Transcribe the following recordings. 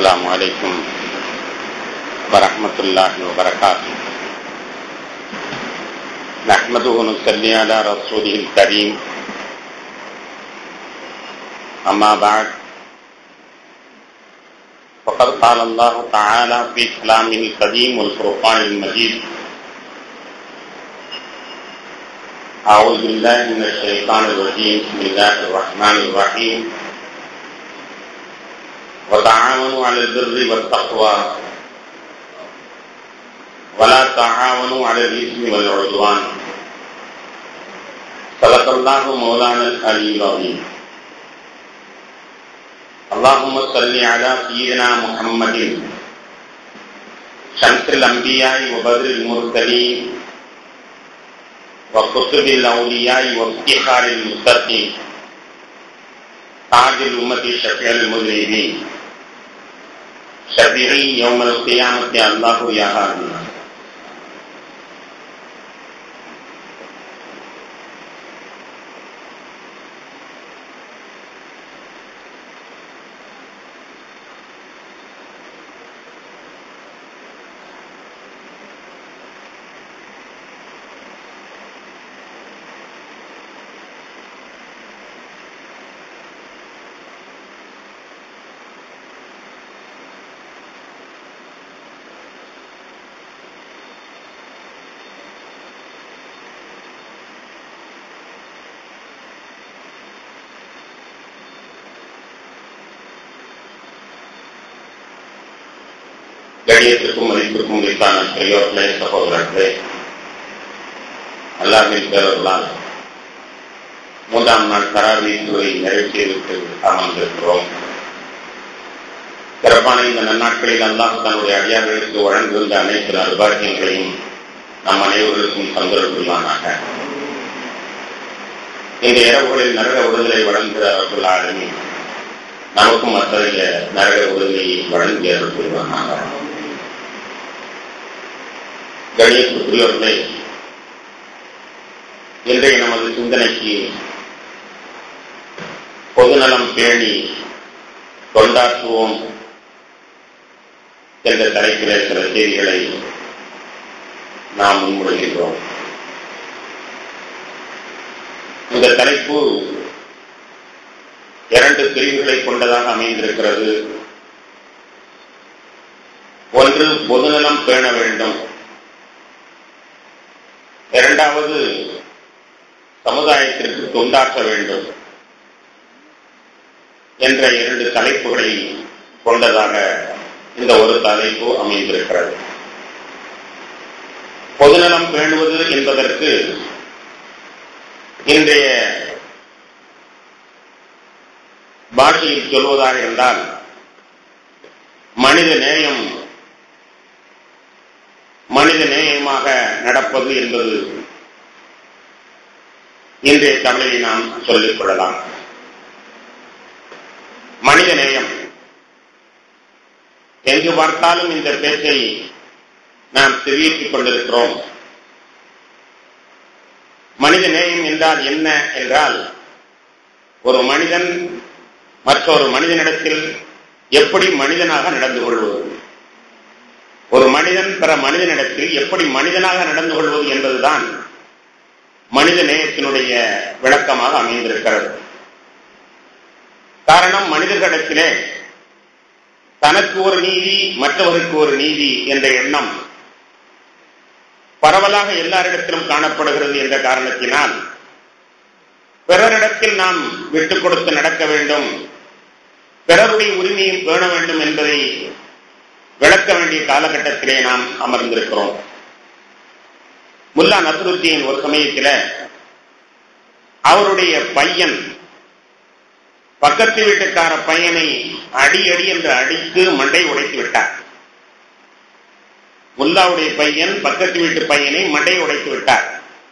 السلام عليكم ورحمة الله وبركاته نحمده ونصلي على رسوله الكريم أما بعد فقد قال الله تعالى في كلامه القديم والفرقان المجيد أعوذ بالله من الشيطان الرجيم بسم الله الرحمن الرحيم وتعاونوا على البر والتقوى ولا تعاونوا على الإثم والعدوان صدق الله مولانا العلي العظيم اللهم صل على سيدنا محمد شمس الأنبياء وبدر المرسلين وكتب الأولياء وافتخار المستقيم تاج الأمة شفيع المذنبين شفيعي يوم القيامة الله يا هادي கணியத்திற்கும் மதிப்பிற்கும் உரித்தான பெரியோர்களே சகோதரர்களே அல்லாஹின் பேரர்களால் மூன்றாம் நாள் தராவீசுவை நிறைவு செய்துவிட்டு அமர்ந்திருக்கிறோம் சிறப்பான இந்த நன்னாட்களில் அல்லாஹ் தன்னுடைய அடியார்களுக்கு வழங்குகின்ற அனைத்து நல்பாக்கியங்களையும் நம் அனைவருக்கும் தந்துள்ள இந்த இரவுகளில் நரக விடுதலை வழங்குகிற அவர்கள் ஆளுமை நமக்கும் அத்தகைய நரக விடுதலையை வழங்கி அருள் புரிவானாக கணேசுக்குரியவர்களே இன்றைய நமது சிந்தனைக்கு பொதுநலம் பேணி கொண்டாற்றுவோம் என்ற தலைப்பிலே சில செய்திகளை நாம் முன்மொழிகின்றோம் இந்த தலைப்பு இரண்டு பிரிவுகளை கொண்டதாக அமைந்திருக்கிறது ஒன்று பொதுநலம் பேண வேண்டும் இரண்டாவது சமுதாயத்திற்கு தொண்டாற்ற வேண்டும் என்ற இரண்டு தலைப்புகளை கொண்டதாக இந்த ஒரு தலைப்பு அமைந்திருக்கிறது பொதுநலம் பேணுவது என்பதற்கு இன்றைய பாஷையில் சொல்வதாக இருந்தால் மனித நேயம் மனித நேயமாக நடப்பது என்பது இன்றைய தமிழை நாம் சொல்லிக் கொள்ளலாம் மனித நேயம் எங்கு பார்த்தாலும் இந்த பேச்சை நாம் தெரிவித்துக் கொண்டிருக்கிறோம் மனித நேயம் என்றால் என்ன என்றால் ஒரு மனிதன் மற்றொரு மனிதனிடத்தில் எப்படி மனிதனாக நடந்து கொள்வது ஒரு மனிதன் பிற மனிதனிடத்தில் எப்படி மனிதனாக நடந்து கொள்வது என்பதுதான் மனித நேயத்தினுடைய விளக்கமாக அமைந்திருக்கிறது காரணம் மனிதர்களிடத்திலே தனக்கு ஒரு நீதி மற்றவருக்கு ஒரு நீதி என்ற எண்ணம் பரவலாக எல்லாரிடத்திலும் காணப்படுகிறது என்ற காரணத்தினால் பிறரிடத்தில் நாம் விட்டுக் கொடுத்து நடக்க வேண்டும் பிறருடைய உரிமையும் பேண வேண்டும் என்பதை விளக்க வேண்டிய காலகட்டத்திலே நாம் அமர்ந்திருக்கிறோம் முல்லா நசருத்தீன் ஒரு சமயத்தில் அவருடைய பையன் பக்கத்து வீட்டுக்கார பையனை அடி அடி என்று அடித்து மண்டை உடைத்து விட்டார் முல்லாவுடைய பையன் பக்கத்து வீட்டு பையனை மண்டை உடைத்து விட்டார்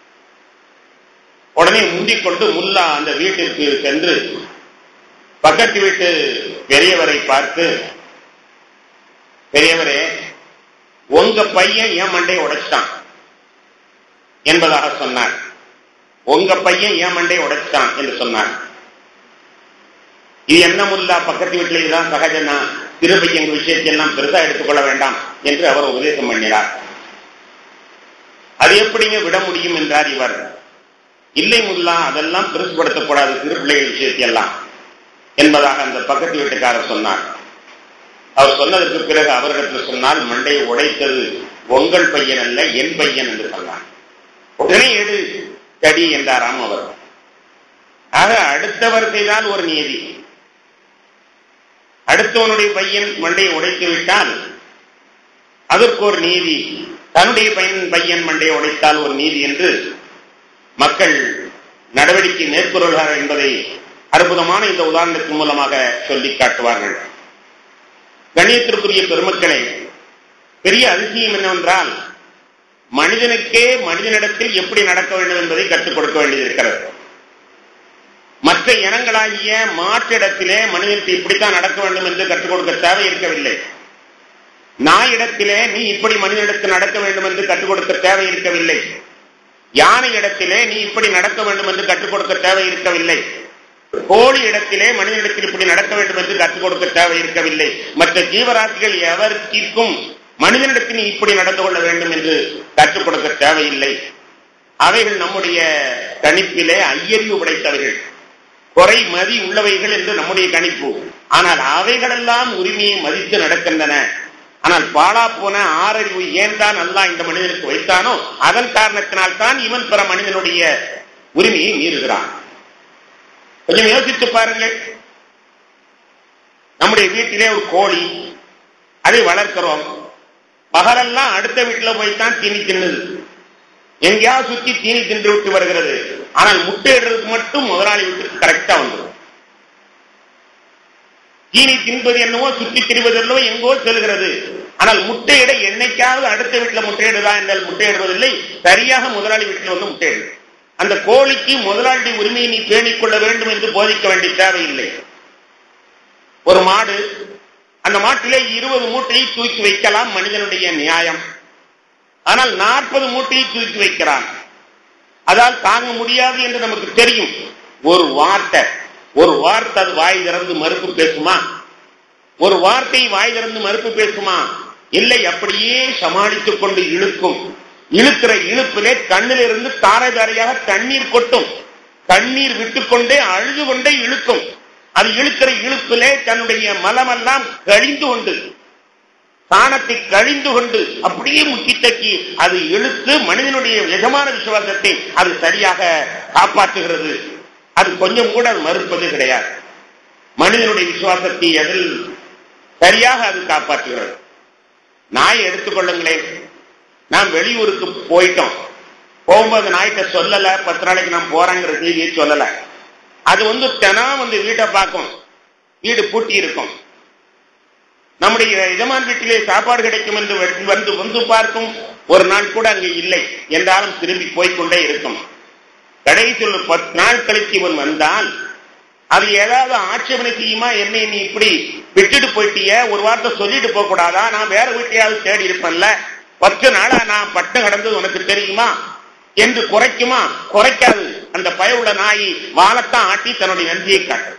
உடனே முந்திக் கொண்டு முல்லா அந்த வீட்டிற்கு சென்று பக்கத்து வீட்டு பெரியவரை பார்த்து பெரியவரே உங்க பையன் என் மண்டையை உடைச்சிட்டான் என்பதாக சொன்னார் உங்க பையன் ஏன் மண்டை உடைச்சான் என்று சொன்னார் இது என்ன முல்லா பக்கத்து வீட்டுல இதுதான் சகஜனா திருப்பையங்க விஷயத்தையெல்லாம் பெருசா எடுத்துக்கொள்ள வேண்டாம் என்று அவர் உபதேசம் பண்ணினார் அது எப்படிங்க விட முடியும் என்றார் இவர் இல்லை முல்லா அதெல்லாம் பெருசுபடுத்தக்கூடாது சிறு பிள்ளைகள் விஷயத்தையெல்லாம் என்பதாக அந்த பக்கத்து வீட்டுக்காரர் சொன்னார் அவர் சொன்னதற்கு பிறகு அவரிடத்தில் சொன்னால் மண்டையை உடைத்தது உங்கள் பையன் அல்ல என் பையன் என்று சொன்னார் உடனே எடு தடி என்றாராம் அவர் ஆக அடுத்தவர் செய்தால் ஒரு நீதி அடுத்தவனுடைய பையன் மண்டையை உடைத்து விட்டால் அதற்கு ஒரு நீதி தன்னுடைய பையன் பையன் மண்டையை உடைத்தால் ஒரு நீதி என்று மக்கள் நடவடிக்கை மேற்கொள்கிறார்கள் என்பதை அற்புதமான இந்த உதாரணத்தின் மூலமாக சொல்லி காட்டுவார்கள் கணியத்திற்குரிய பெருமக்களே பெரிய அதிசயம் என்னவென்றால் மனிதனுக்கே மனிதனிடத்தில் எப்படி நடக்க வேண்டும் என்பதை கற்றுக் கொடுக்க வேண்டியிருக்கிறது மற்ற இனங்களாகிய மாற்றிடத்திலே மனிதனுக்கு இப்படித்தான் நடக்க வேண்டும் என்று கற்றுக் கொடுக்க தேவை இருக்கவில்லை நாயிடத்திலே நீ இப்படி மனிதனிடத்தில் நடக்க வேண்டும் என்று கற்றுக் கொடுக்க தேவை இருக்கவில்லை யானை இடத்திலே நீ இப்படி நடக்க வேண்டும் என்று கற்றுக் கொடுக்க தேவை இருக்கவில்லை கோழி இடத்திலே மனிதனிடத்தில் இப்படி நடக்க வேண்டும் என்று கற்றுக் கொடுக்க தேவை இருக்கவில்லை மற்ற ஜீவராசிகள் எவருக்கும் மனிதனிடத்தில் நீ இப்படி நடந்து கொள்ள வேண்டும் என்று கற்றுக் கொடுக்க தேவையில்லை அவைகள் நம்முடைய கணிப்பிலே ஐயறிவு உடைத்தவைகள் குறை மதி உள்ளவைகள் என்று நம்முடைய கணிப்பு ஆனால் அவைகளெல்லாம் உரிமையை மதித்து நடக்கின்றன ஆனால் பாலா போன ஆறறிவு ஏன் தான் அல்லா இந்த மனிதனுக்கு வைத்தானோ அதன் காரணத்தினால் தான் இவன் பிற மனிதனுடைய உரிமையை மீறுகிறான் கொஞ்சம் யோசித்து பாருங்கள் நம்முடைய வீட்டிலே ஒரு கோழி அதை வளர்க்கிறோம் பகலெல்லாம் அடுத்த வீட்டில் போய் தான் தீனி தின்னுது எங்கேயாவது சுத்தி தீனி தின்று விட்டு வருகிறது ஆனால் முட்டையிடுறதுக்கு மட்டும் முதலாளி வீட்டுக்கு கரெக்டா வந்துடும் தீனி தின்பது என்னவோ சுற்றி திரிவது என்னவோ எங்கோ செல்கிறது ஆனால் முட்டையிட என்னைக்காவது அடுத்த வீட்டில் முட்டையிடுதா என்றால் முட்டையிடுவதில்லை சரியாக முதலாளி வீட்டில் வந்து முட்டையிடு அந்த கோழிக்கு முதலாளியுடைய உரிமையை நீ பேணிக் கொள்ள வேண்டும் என்று போதிக்க வேண்டிய தேவையில்லை ஒரு மாடு அந்த மாட்டிலே இருபது மூட்டையை தூக்கி வைக்கலாம் மனிதனுடைய நியாயம் ஆனால் நாற்பது மூட்டையை தூக்கி வைக்கிறான் அதால் தாங்க முடியாது என்று நமக்கு தெரியும் ஒரு வார்த்தை ஒரு வார்த்தை அது வாய் திறந்து மறுப்பு பேசுமா ஒரு வார்த்தை வாய் திறந்து மறுப்பு பேசுமா இல்லை அப்படியே சமாளித்துக் கொண்டு இழுக்கும் இழுக்கிற இழுப்பிலே கண்ணிலிருந்து தாரை தாரையாக தண்ணீர் கொட்டும் தண்ணீர் விட்டுக்கொண்டே அழுது கொண்டே இழுக்கும் அது இழுக்கிற இழுப்பிலே தன்னுடைய மலமெல்லாம் கழிந்து கொண்டு சாணத்தை கழிந்து கொண்டு அப்படியே முக்கி தக்கி அது இழுத்து மனிதனுடைய எஜமான விசுவாசத்தை அது சரியாக காப்பாற்றுகிறது அது கொஞ்சம் கூட அது மறுப்பது கிடையாது மனிதனுடைய விசுவாசத்தை அதில் சரியாக அது காப்பாற்றுகிறது நாயை எடுத்துக்கொள்ளுங்களேன் நாம் வெளியூருக்கு போயிட்டோம் போகும்போது நாய்கிட்ட சொல்லல பத்து நாளைக்கு நான் போறேங்கிற செய்தியை சொல்லல அது வந்து தினம் வந்து வீட்டை பார்க்கும் வீடு பூட்டி இருக்கும் நம்முடைய எஜமான் வீட்டிலே சாப்பாடு கிடைக்கும் என்று வந்து வந்து பார்க்கும் ஒரு நாள் கூட அங்கு இல்லை என்றாலும் திரும்பி போய்கொண்டே இருக்கும் கடைசி ஒரு பத்து நாள் கழிச்சு இவன் வந்தால் அது ஏதாவது ஆட்சேபனை செய்யுமா என்னை நீ இப்படி விட்டுட்டு போயிட்டிய ஒரு வார்த்தை சொல்லிட்டு போக கூடாதா நான் வேற வீட்டையாவது தேடி இருப்பேன்ல பத்து நாளா நான் பட்டு கடந்தது உனக்கு தெரியுமா என்று குறைக்குமா குறைக்காது அந்த பயவுள்ள நாய் வாழத்தான் ஆட்டி தன்னுடைய நன்றியை காட்டும்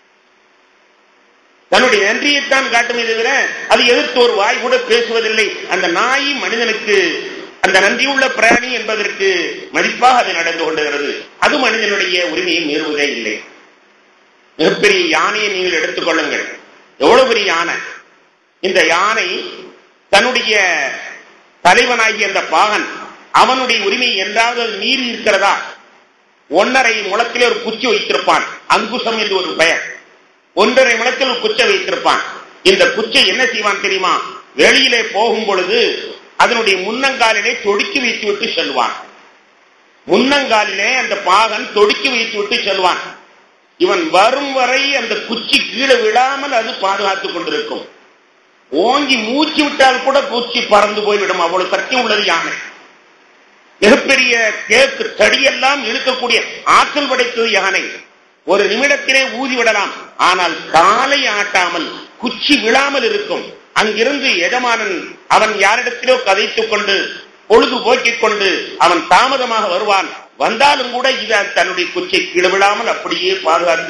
தன்னுடைய நன்றியைத்தான் காட்டுமே தவிர அது எதிர்த்து ஒரு வாய் கூட பேசுவதில்லை அந்த நாய் மனிதனுக்கு அந்த நன்றியுள்ள பிராணி என்பதற்கு மதிப்பாக அது நடந்து கொண்டுகிறது அது மனிதனுடைய உரிமையை மீறுவதே இல்லை மிகப்பெரிய யானையை நீங்கள் எடுத்துக்கொள்ளுங்கள் எவ்வளவு பெரிய யானை இந்த யானை தன்னுடைய தலைவனாகிய அந்த பாகன் அவனுடைய உரிமை என்றாவது மீறி இருக்கிறதா ஒன்னரை முளத்திலே ஒரு குச்சி வைத்திருப்பான் அங்குசம் என்று ஒரு பெயர் ஒன்றரை முளத்தில் ஒரு குச்சை வைத்திருப்பான் இந்த குச்சை என்ன செய்வான் தெரியுமா வெளியிலே போகும் பொழுது அதனுடைய முன்னங்காலிலே தொடுக்கி வைத்து விட்டு செல்வான் முன்னங்காலிலே அந்த பாகன் தொடுக்கி வைத்து விட்டு செல்வான் இவன் வரும் வரை அந்த குச்சி கீழே விழாமல் அது பாதுகாத்துக் கொண்டிருக்கும் ஓங்கி மூச்சு விட்டால் கூட பூச்சி பறந்து போய்விடும் அவ்வளவு சக்தி உள்ளது யானை மிகப்பெரிய கேக்கு தடியெல்லாம் இருக்கக்கூடிய ஆற்றல் படைத்தது யானை ஒரு நிமிடத்திலே ஊதி விடலாம் ஆனால் காலை ஆட்டாமல் குச்சி விழாமல் இருக்கும் அங்கிருந்து எஜமானன் அவன் யாரிடத்திலோ கதைத்துக் கொண்டு பொழுது போக்கிக் கொண்டு அவன் தாமதமாக வருவான் வந்தாலும் கூட இது தன்னுடைய குச்சை கீழே விழாமல் அப்படியே பாதுகாத்து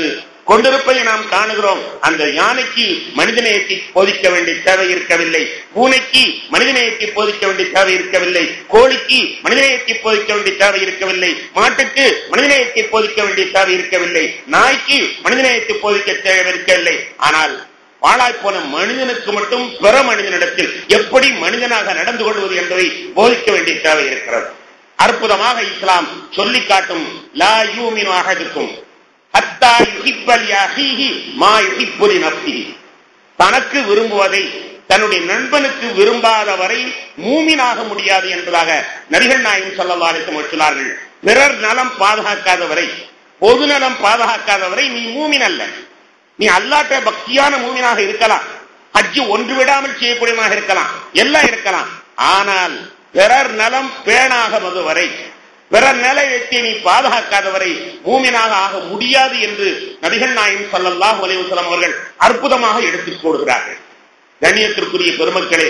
கொண்டிருப்பதை நாம் காணுகிறோம் அந்த யானைக்கு மனிதநேயத்தை போதிக்க வேண்டிய தேவை இருக்கவில்லை பூனைக்கு மனிதநேயத்தை போதிக்க வேண்டிய தேவை இருக்கவில்லை கோழிக்கு மனிதநேயத்தை போதிக்க வேண்டிய தேவை இருக்கவில்லை மாட்டுக்கு மனிதநேயத்தை போதிக்க வேண்டிய தேவை இருக்கவில்லை நாய்க்கு மனிதநேயத்தை போதிக்க தேவை இருக்கவில்லை ஆனால் பாழாய் போன மனிதனுக்கு மட்டும் பிற மனிதனிடத்தில் எப்படி மனிதனாக நடந்து கொள்வது என்பதை போதிக்க வேண்டிய தேவை இருக்கிறது அற்புதமாக இஸ்லாம் சொல்லி காட்டும் லா யூமின் அகதுக்கும் ஹத்தா யுஹிப்பல் யஹீஹி மா யுஹிப்புலி நஃப்ஸிஹி தனக்கு விரும்புவதை தன்னுடைய நண்பனுக்கு விரும்பாத வரை மூமினாக முடியாது என்பதாக நபிகள் நாயகம் ஸல்லல்லாஹு அலைஹி வஸல்லம் சொன்னார்கள் பிறர் நலம் பாதுகாக்காத வரை பொது நலம் பாதுகாக்காத வரை நீ மூமின் அல்ல நீ அல்லாட்ட பக்தியான மூமினாக இருக்கலாம் ஹஜ்ஜு ஒன்று விடாமல் செய்யக்கூடியமாக இருக்கலாம் எல்லாம் இருக்கலாம் ஆனால் பிறர் நலம் பேணாகவது வரை பிறர் நிலையத்தை நீ பாதுகாக்காதவரை மூமினாக ஆக முடியாது என்று நபிகள் நாயம் ஸல்லல்லாஹு அலைஹி வஸல்லம் அவர்கள் அற்புதமாக எடுத்துக் கூறுகிறார்கள் கண்ணியத்திற்குரிய பெருமக்களே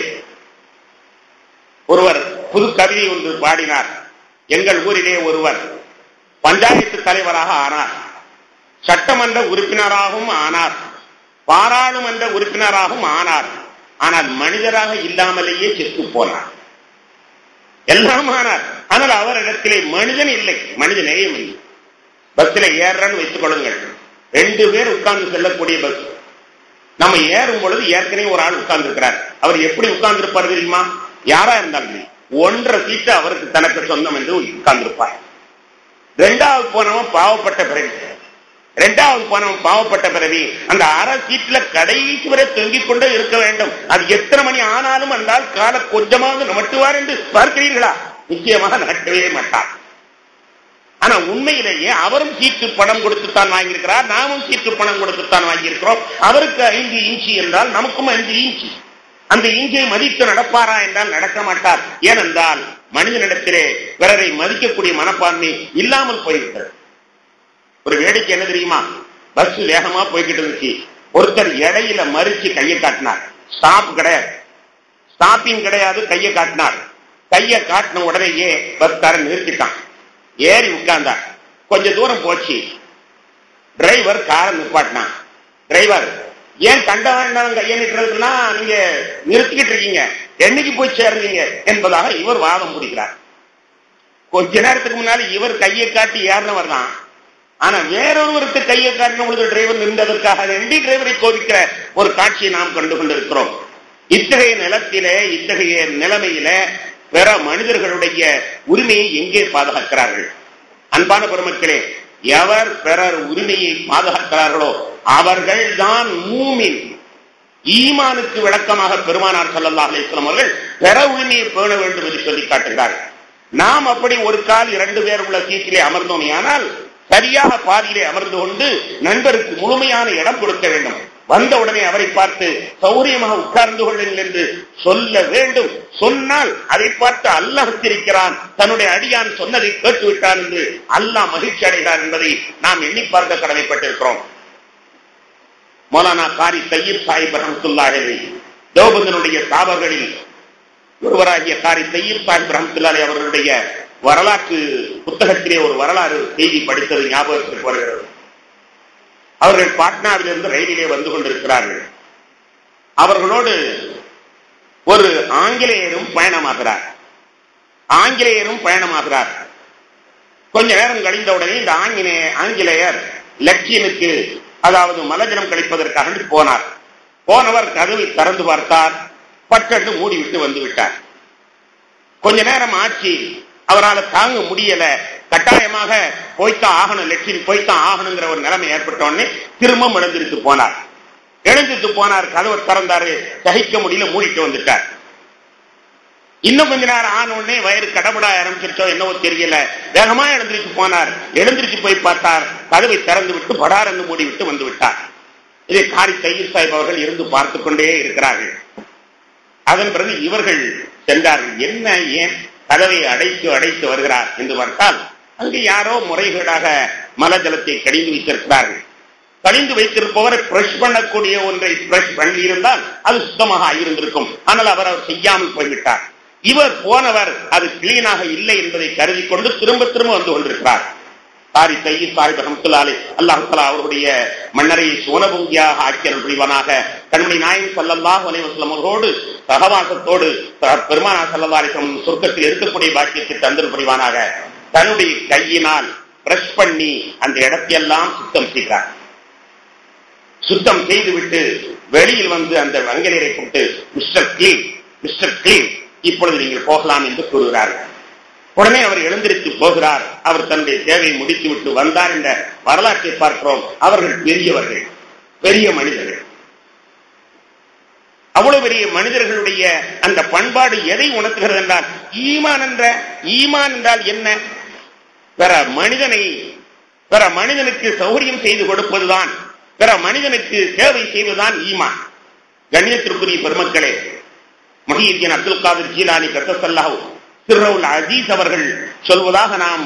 ஒருவர் புது கவிதை ஒன்று பாடினார் எங்கள் ஊரிலே ஒருவர் பஞ்சாயத்து தலைவராக ஆனார் சட்டமன்ற உறுப்பினராகவும் ஆனார் பாராளுமன்ற உறுப்பினராகவும் ஆனார் ஆனால் மனிதராக இல்லாமலேயே செத்து போனார் எல்லாம் ஆனார் ஆனால் அவரிடத்திலே மனிதன் இல்லை மனித நேயம் இல்லை பஸ்ல ஏறன்னு வைத்துக் கொள்ளுங்கள் ரெண்டு பேர் உட்கார்ந்து செல்லக்கூடிய பஸ் நம்ம ஏறும் பொழுது ஏற்கனவே ஒரு ஆள் உட்கார்ந்து இருக்கிறார் அவர் எப்படி உட்கார்ந்து இருப்பார் தெரியுமா யாரா இருந்தாலும் ஒன்றரை சீட்டு அவருக்கு தனக்கு சொந்தம் என்று உட்கார்ந்திருப்பார் ரெண்டாவது போனவன் பாவப்பட்ட பிறகு ரெண்டாவது போனவன் பாவப்பட்ட பிறகு அந்த அரை சீட்ல கடைசி வரை தொங்கிக் கொண்டே இருக்க வேண்டும் அது எத்தனை மணி ஆனாலும் அந்தால் கால கொஞ்சமாவது நமட்டுவார் என்று பார்க்கிறீர்களா நிச்சயமாக நடக்கவே மாட்டார் ஆனா உண்மையிலேயே அவரும் சீட்டு பணம் கொடுத்துத்தான் வாங்கியிருக்கிறார் நாமும் சீட்டு பணம் கொடுத்துத்தான் வாங்கியிருக்கிறோம் அவருக்கு ஐந்து இன்ச்சு என்றால் நமக்கும் ஐந்து இன்ச்சு அந்த இன்ச்சை மதித்து நடப்பாரா என்றால் நடக்க மாட்டார் ஏனென்றால் மனிதனிடத்திலே பிறரை மதிக்கக்கூடிய மனப்பான்மை இல்லாமல் போய்விட்டது ஒரு வேடிக்கை என்ன தெரியுமா பஸ் வேகமா போய்கிட்டு இருந்துச்சு ஒருத்தர் இடையில மறிச்சு கையை காட்டினார் ஸ்டாப் கிடையாது ஸ்டாப்பிங் கிடையாது கையை காட்டினார் கையை காட்டின உடனேயே பஸ்காரன் நிறுத்திட்டான் ஏறி உட்கார்ந்தார் கொஞ்ச தூரம் போச்சு டிரைவர் காரை நிப்பாட்டினான் டிரைவர் ஏன் கண்ட வேண்டாம் கையை நிட்டுறதுன்னா நீங்க நிறுத்திக்கிட்டு இருக்கீங்க என்னைக்கு போய் சேர்ந்தீங்க என்பதாக இவர் வாதம் பிடிக்கிறார் கொஞ்ச நேரத்துக்கு முன்னால இவர் கையை காட்டி ஏறினவர் தான் ஆனா வேறொருவருக்கு கையை காட்டினவங்களுக்கு டிரைவர் நின்றதற்காக ரெண்டி டிரைவரை கோபிக்கிற ஒரு காட்சியை நாம் கண்டு கொண்டிருக்கிறோம் இத்தகைய நிலத்திலே இத்தகைய நிலைமையில பிற மனிதர்களுடைய உரிமையை எங்கே பாதுகாக்கிறார்கள் அன்பான பெருமக்களே எவர் பிறர் உரிமையை பாதுகாக்கிறார்களோ அவர்கள் தான் மூமின் ஈமானுக்கு விளக்கமாக பெருமானார் சல்லல்லாஹ் அலிஸ்லாம் அவர்கள் பிற உரிமையை பேண வேண்டும் என்று சொல்லி காட்டுகிறார்கள் நாம் அப்படி ஒரு கால் இரண்டு பேர் உள்ள சீட்டிலே அமர்ந்தோமே ஆனால் சரியாக பாதியிலே அமர்ந்து கொண்டு நண்பருக்கு முழுமையான இடம் கொடுக்க வேண்டும் வந்த உடனே அவரை பார்த்து சௌரியமாக உட்கார்ந்து கொள்ளுங்கள் என்று சொல்ல வேண்டும் சொன்னால் அதை பார்த்து அல்லாஹ் சிரிக்கிறான் தன்னுடைய அடியான் சொன்னதை கேட்டு விட்டான் என்று அல்லாஹ் மகிழ்ச்சி அடைகிறார் என்பதை நாம் எண்ணி பார்க்க கடமைப்பட்டிருக்கிறோம் மௌலானா காரி சையீப் சாஹிப் ரஹமத்துல்லாஹி தேவபந்தனுடைய சாபர்களில் ஒருவராகிய காரி சையீப் சாஹிப் ரஹமத்துல்லாஹி அவர்களுடைய வரலாற்று புத்தகத்திலே ஒரு வரலாறு செய்தி படித்தது ஞாபகத்திற்கு வருகிறது அவர்கள் பாட்னாவிலிருந்து ரயிலிலே வந்து கொண்டிருக்கிறார்கள் அவர்களோடு ஒரு ஆங்கிலேயரும் பயணமாகிறார் ஆங்கிலேயரும் பயணமாகிறார் கொஞ்ச நேரம் கழிந்தவுடனே இந்த ஆங்கிலேய ஆங்கிலேயர் லட்சியனுக்கு அதாவது மலஜலம் கழிப்பதற்காக போனார் போனவர் கதவை திறந்து பார்த்தார் பட்டென்று மூடிவிட்டு வந்து விட்டார் கொஞ்ச நேரம் ஆட்சி அவரால் தாங்க முடியல கட்டாயமாக போய்த்தான் ஆகணும் லட்சியம் போய்த்தான் ஆகணுங்கிற ஒரு நிலைமை ஏற்பட்ட உடனே திரும்ப எழுந்திருக்கு போனார் எழுந்திருக்கு போனார் கதவை திறந்தாரு சகிக்க முடியல மூடிட்டு வந்துட்டார் இன்னும் கொஞ்ச நேரம் ஆன உடனே வயிறு கடபட ஆரம்பிச்சிருச்சோ என்னவோ தெரியல வேகமா எழுந்திருச்சு போனார் எழுந்திருச்சு போய் பார்த்தார் கதவை திறந்து விட்டு படாரந்து மூடி விட்டு வந்து விட்டார் இதை காரி சையீர் சாஹிப் அவர்கள் இருந்து பார்த்து கொண்டே இருக்கிறார்கள் அதன் பிறகு இவர்கள் சென்றார்கள் என்ன ஏன் கதவை அடைத்து அடைத்து வருகிறார் என்று பார்த்தால் அங்கு யாரோ முறைகேடாக மலஜலத்தை கடிந்து வைத்திருக்கிறார்கள் கடிந்து வைத்திருப்பவரை பிரஷ் பண்ணக்கூடிய ஒன்றை பிரஷ் பண்ணி இருந்தால் அது சுத்தமாக ஆகியிருந்திருக்கும் ஆனால் அவர் அவர் செய்யாமல் போய்விட்டார் இவர் போனவர் அது கிளீனாக இல்லை என்பதை கருதி கொண்டு திரும்ப திரும்ப வந்து கொண்டிருக்கிறார் சாரி சையீத் சாஹிப் ரஹமத்துல்லாலே அல்லாஹ் தலா அவருடைய மன்னரை சோனபூங்கியாக ஆக்கியர் புரிவனாக கண்மணி நாயகம் சல்லல்லாஹு அலைஹி வஸல்லம் அவர்களோடு சகவாசத்தோடு பெருமானா சல்லல்லாஹு அலைஹி வஸல்லம் சொர்க்கத்தில் இருக்கக்கூடிய பாக்கியத்தை தந்தல் புரிவானாக தன்னுடைய கையினால் பிரஷ் பண்ணி அந்த இடத்தையெல்லாம் சுத்தம் செய்கிறார் சுத்தம் செய்துவிட்டு வெளியில் வந்து அந்த வங்கலீரை கூப்பிட்டு மிஸ்டர் கிளீன் மிஸ்டர் கிளீன் இப்பொழுது நீங்கள் போகலாம் என்று கூறுகிறார்கள் உடனே அவர் எழுந்திருத்து போகிறார் அவர் தன்னுடைய தேவையை முடித்துவிட்டு வந்தார் என்ற வரலாற்றை பார்க்கிறோம் அவர்கள் பெரியவர்கள் பெரிய மனிதர்கள் அவ்வளவு பெரிய மனிதர்களுடைய அந்த பண்பாடு எதை உணர்த்துகிறது என்றால் ஈமான் என்ற ஈமான் என்றால் என்ன பிற மனிதனை பிற மனிதனுக்கு சௌகரியம் செய்து கொடுப்பதுதான் பிற மனிதனுக்கு சேவை செய்வதுதான் ஈமான் கண்ணியத்திற்குரிய பெருமக்களே மஹீத்தின் அப்துல் காதர் ஜீலானி கத்தசல்லாஹ் சிர்ரவுல் அசீஸ் அவர்கள் சொல்வதாக நாம்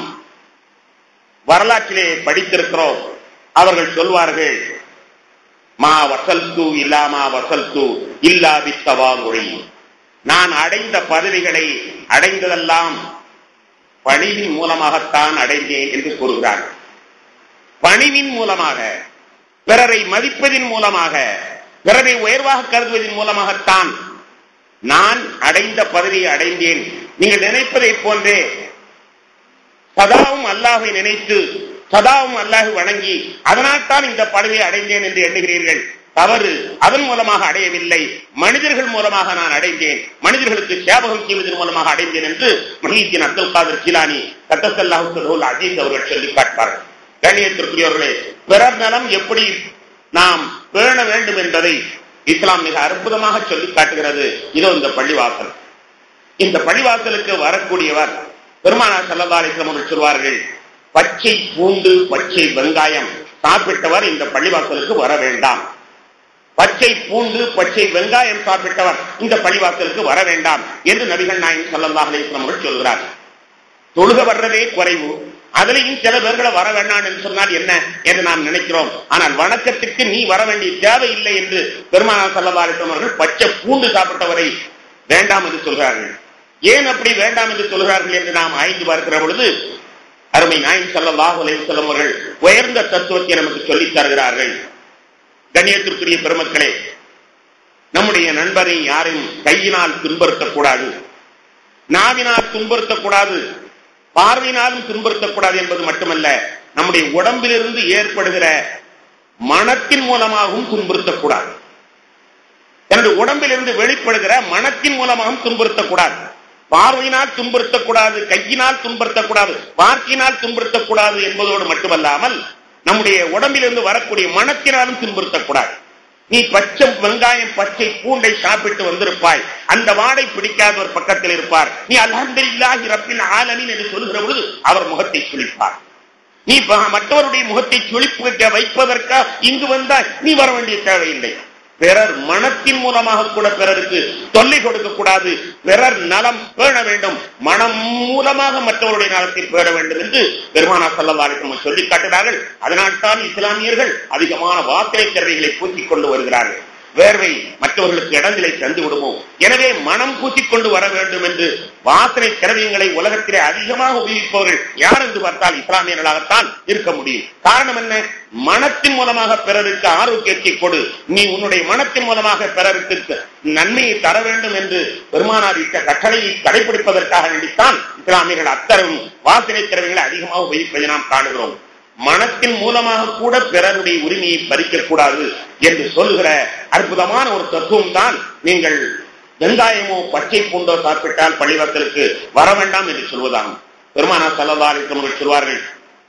வரலாற்றிலே படித்திருக்கிறோம் அவர்கள் சொல்வார்கள் மா வசல்து இல்லாமா வசல்து இல்லா வித்தவாங்குழி நான் அடைந்த பதவிகளை அடைந்ததெல்லாம் பணிவின் மூலமாகத்தான் அடைந்தேன் என்று கூறுகிறார்கள் பணிவின் மூலமாக பிறரை மதிப்பதின் மூலமாக பிறரை உயர்வாக கருதுவதன் மூலமாகத்தான் நான் அடைந்த பதவியை அடைந்தேன் நீங்கள் நினைப்பதை போன்றே சதாவும் அல்லாஹை நினைத்து சதாவும் அல்லாஹை வணங்கி அதனால் தான் இந்த பதவியை அடைந்தேன் என்று எண்ணுகிறீர்கள் தவறு அதன் மூலமாக அடையவில்லை மனிதர்கள் மூலமாக நான் அடைந்தேன் மனிதர்களுக்கு சேவகம் செய்வதன் மூலமாக அடைந்தேன் என்று மஹீத்தின் அப்துல் காதர் ஜிலானி கத்தசல்லாஹு அஜீஸ் அவர்கள் சொல்லி காட்டுவார்கள் கண்ணியத்திற்குரியவர்களே பிறர் நலம் எப்படி நாம் பேண வேண்டும் என்பதை இஸ்லாம் மிக அற்புதமாக சொல்லி காட்டுகிறது இதோ இந்த பள்ளிவாசல் இந்த பள்ளிவாசலுக்கு வரக்கூடியவர் பெருமானார் சல்லா அலிஸ்லாம் அவர்கள் சொல்வார்கள் பச்சை பூண்டு பச்சை வெங்காயம் சாப்பிட்டவர் இந்த பள்ளிவாசலுக்கு வர வேண்டாம் பச்சை பூண்டு பச்சை வெங்காயம் சாப்பிட்டவர் இந்த பள்ளிவாசலுக்கு வர வேண்டாம் என்று நபிகள் நாயகம் சல்லா அலிஸ்லாம் அவர்கள் சொல்கிறார் தொழுக வர்றதே குறைவு அதுலயும் சில பேர்களை வர வேண்டாம் என்று சொன்னால் என்ன என்று நாம் நினைக்கிறோம் ஆனால் வணக்கத்துக்கு நீ வர வேண்டிய தேவையில்லை என்று பெருமானார் சல்லா அலிஸ்லாம் அவர்கள் பச்சை பூண்டு சாப்பிட்டவரை வேண்டாம் என்று சொல்கிறார்கள் ஏன் அப்படி வேண்டாம் என்று சொல்கிறார்கள் என்று நாம் ஆய்ந்து பார்க்கிற பொழுது அருமை நாயின் சல்லாஹ் அலையம் அவர்கள் உயர்ந்த தத்துவத்தை நமக்கு சொல்லித் தருகிறார்கள் கண்ணியத்திற்குரிய பெருமக்களே நம்முடைய நண்பரை யாரும் கையினால் துன்புறுத்தக்கூடாது நாவினால் துன்புறுத்தக்கூடாது பார்வையினாலும் துன்புறுத்தக்கூடாது என்பது மட்டுமல்ல நம்முடைய உடம்பிலிருந்து ஏற்படுகிற மனத்தின் மூலமாகவும் துன்புறுத்தக்கூடாது தன்னுடைய உடம்பிலிருந்து வெளிப்படுகிற மனத்தின் மூலமாகவும் துன்புறுத்தக்கூடாது பார்வையினால் துன்புறுத்தக்கூடாது கையினால் துன்புறுத்தக்கூடாது வார்த்தையினால் துன்புறுத்தக்கூடாது என்பதோடு மட்டுமல்லாமல் நம்முடைய உடம்பிலிருந்து வரக்கூடிய மனத்தினாலும் துன்புறுத்தக்கூடாது நீ பச்சை வெங்காயம் பச்சை பூண்டை சாப்பிட்டு வந்திருப்பாய் அந்த வாடை பிடிக்காத ஒரு பக்கத்தில் இருப்பார் நீ அலமதுல்லாஹி ரப்பில் ஆலமின் என்று சொல்லுகிற பொழுது அவர் முகத்தை சுழிப்பார் நீ மற்றவருடைய முகத்தை சுழிப்பு வைப்பதற்கா இங்கு வந்தால் நீ வர வேண்டிய தேவையில்லை பிறர் மனத்தின் மூலமாக கூட பிறருக்கு தொல்லை கொடுக்க கூடாது பிறர் நலம் பேண வேண்டும் மனம் மூலமாக மற்றவருடைய நலத்தை பேண வேண்டும் என்று பெருமானா சல்லவாரிக்கும் சொல்லி காட்டுகிறார்கள் அதனால்தான் இஸ்லாமியர்கள் அதிகமான வார்த்தை திறமைகளை பூத்திக் கொண்டு வருகிறார்கள் வேர்வை மற்றவர்களுக்கு இடங்களை தந்து விடுவோம் எனவே மனம் பூத்திக் கொண்டு வர வேண்டும் என்று வாசனை திரவியங்களை உலகத்திலே அதிகமாக உபயோகிப்பவர்கள் யார் என்று பார்த்தால் இஸ்லாமியர்களாகத்தான் இருக்க முடியும் காரணம் என்ன மனத்தின் மூலமாக பிறருக்கு ஆரோக்கியத்தை கொடு நீ உன்னுடைய மனத்தின் மூலமாக பிறருக்கு நன்மையை தர வேண்டும் என்று பெருமானார் இட்ட கட்டளையை கடைபிடிப்பதற்காக வேண்டித்தான் இஸ்லாமியர்கள் அத்தரும் வாசனை திறமைகளை அதிகமாக உபயோகிப்பதை நாம் காணுகிறோம் மனத்தின் மூலமாக கூட பிறருடைய உரிமையை பறிக்க கூடாது என்று சொல்லுகிற அற்புதமான ஒரு தத்துவம் தான் நீங்கள் வெங்காயமோ பச்சை பூண்டோ சாப்பிட்டால் பள்ளிவாசலுக்கு வர வேண்டாம் என்று சொல்வதாகும் பெருமானா சல்லா அலிஸ்லமர்கள் சொல்வார்கள்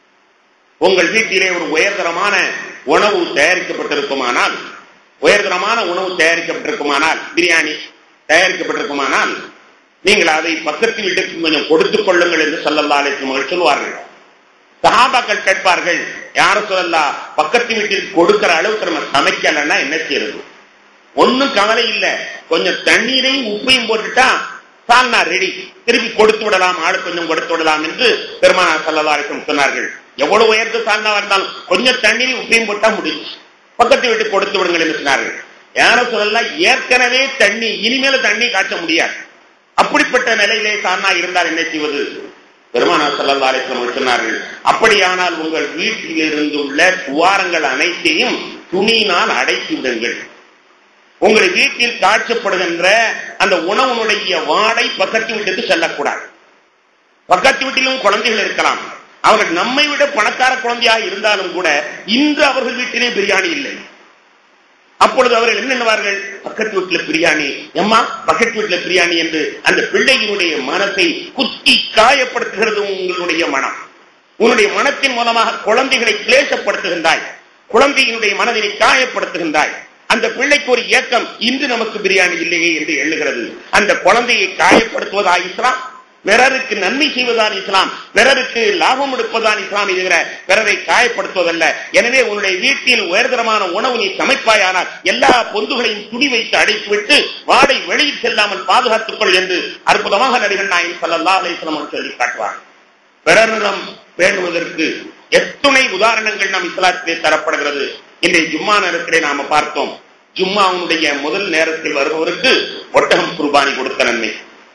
உங்கள் வீட்டிலே ஒரு உயர்தரமான உணவு தயாரிக்கப்பட்டிருக்குமானால் உயர்தரமான உணவு தயாரிக்கப்பட்டிருக்குமானால் பிரியாணி தயாரிக்கப்பட்டிருக்குமானால் நீங்கள் அதை பக்கத்து வீட்டுக்கு கொஞ்சம் கொடுத்துக் கொள்ளுங்கள் என்று சல்லல்லா அலிஸ்லமர்கள் சொல்வார்கள் சஹாபாக்கள் கேட்பார்கள் யார சொல்லலாம் பக்கத்து வீட்டில் கொடுக்கிற அளவுக்கு நம்ம சமைக்கலன்னா என்ன செய்யறது ஒன்னும் கவலை இல்ல கொஞ்சம் தண்ணீரையும் உப்பையும் போட்டுட்டா சால்னா ரெடி திருப்பி கொடுத்து விடலாம் ஆளு கொஞ்சம் கொடுத்து விடலாம் என்று பெருமானா சல்லதாரிக்கும் சொன்னார்கள் எவ்வளவு உயர்ந்த சால்னா இருந்தாலும் கொஞ்சம் தண்ணீரையும் உப்பையும் போட்டா முடிஞ்சு பக்கத்து வீட்டுக்கு கொடுத்து விடுங்கள் என்று சொன்னார்கள் யார சொல்லலாம் ஏற்கனவே தண்ணி இனிமேல தண்ணி காய்ச்ச முடியாது அப்படிப்பட்ட நிலையிலே சால்னா இருந்தால் என்ன செய்வது பெருமானார் ஸல்லல்லாஹு அலைஹி வஸல்லம் சொன்னார்கள் அப்படியானால் உங்கள் வீட்டில் இருந்துள்ள துவாரங்கள் அனைத்தையும் துணியினால் அடைத்து விடுங்கள் உங்கள் வீட்டில் காய்ச்சப்படுகின்ற அந்த உணவுனுடைய வாடை பக்கத்து வீட்டுக்கு செல்லக்கூடாது பக்கத்து வீட்டிலும் குழந்தைகள் இருக்கலாம் அவர்கள் நம்மை விட பணக்கார குழந்தையாக இருந்தாலும் கூட இன்று அவர்கள் வீட்டிலே பிரியாணி இல்லை அப்பொழுது அவர்கள் என்ன எண்ணுவார்கள் பக்கத்து வீட்டுல பிரியாணி எம்மா பக்கத்து வீட்டுல பிரியாணி என்று அந்த பிள்ளையினுடைய மனத்தை குத்தி காயப்படுத்துகிறது உங்களுடைய மனம் உன்னுடைய மனத்தின் மூலமாக குழந்தைகளை கிளேசப்படுத்துகின்றாய் குழந்தையினுடைய மனதினை காயப்படுத்துகின்றாய் அந்த பிள்ளைக்கு ஒரு ஏக்கம் இன்று நமக்கு பிரியாணி இல்லையே என்று எண்ணுகிறது அந்த குழந்தையை காயப்படுத்துவதா இஸ்லாம் பிறருக்கு நன்மை செய்வதான் இஸ்லாம் பிறருக்கு லாபம் எடுப்பதான் இஸ்லாம் இதுகிற பிறரை காயப்படுத்துவதல்ல எனவே உன்னுடைய வீட்டில் உயர்தரமான உணவு நீ சமைப்பாயானால் எல்லா பொந்துகளையும் துணி வைத்து அடைத்துவிட்டு வாடை வெளியில் செல்லாமல் பாதுகாத்துக் கொள் என்று அற்புதமாக நடிகர் நாயின் சல்லா அலிஸ்லாம் சொல்லி காட்டுவார் பிறரிடம் பேணுவதற்கு எத்துணை உதாரணங்கள் நம் இஸ்லாத்திலே தரப்படுகிறது இன்றைய ஜும்மா நேரத்திலே நாம பார்த்தோம் ஜும்மாவுடைய முதல் நேரத்தில் வருபவருக்கு ஒட்டகம் குர்பானி கொடுத்த நன்மை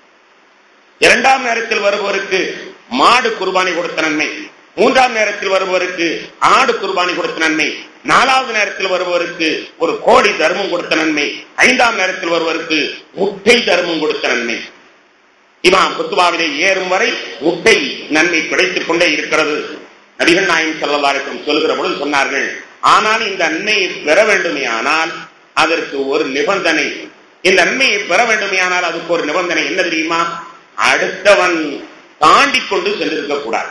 இரண்டாம் நேரத்தில் வருபவருக்கு மாடு குர்பானி கொடுத்த நன்மை மூன்றாம் நேரத்தில் வருபவருக்கு ஆடு குர்பானி கொடுத்த நன்மை நாலாவது நேரத்தில் வருபவருக்கு ஒரு கோடி தர்மம் கொடுத்த நன்மை ஐந்தாம் நேரத்தில் வருவதற்கு முட்டை தர்மம் கொடுத்த நன்மை இமாம் குத்துபாவிலே ஏறும் வரை முட்டை நன்மை கிடைத்துக் கொண்டே இருக்கிறது நபிகள் நாயம் செல்லவாருக்கும் சொல்லுகிற பொழுது சொன்னார்கள் ஆனால் இந்த நன்மையை பெற வேண்டுமே ஆனால் அதற்கு ஒரு நிபந்தனை இந்த நன்மையை பெற வேண்டுமே ஆனால் அதுக்கு ஒரு நிபந்தனை என்ன தெரியுமா அடுத்தவன் தாண்டி கொண்டு சென்றிருக்க கூடாது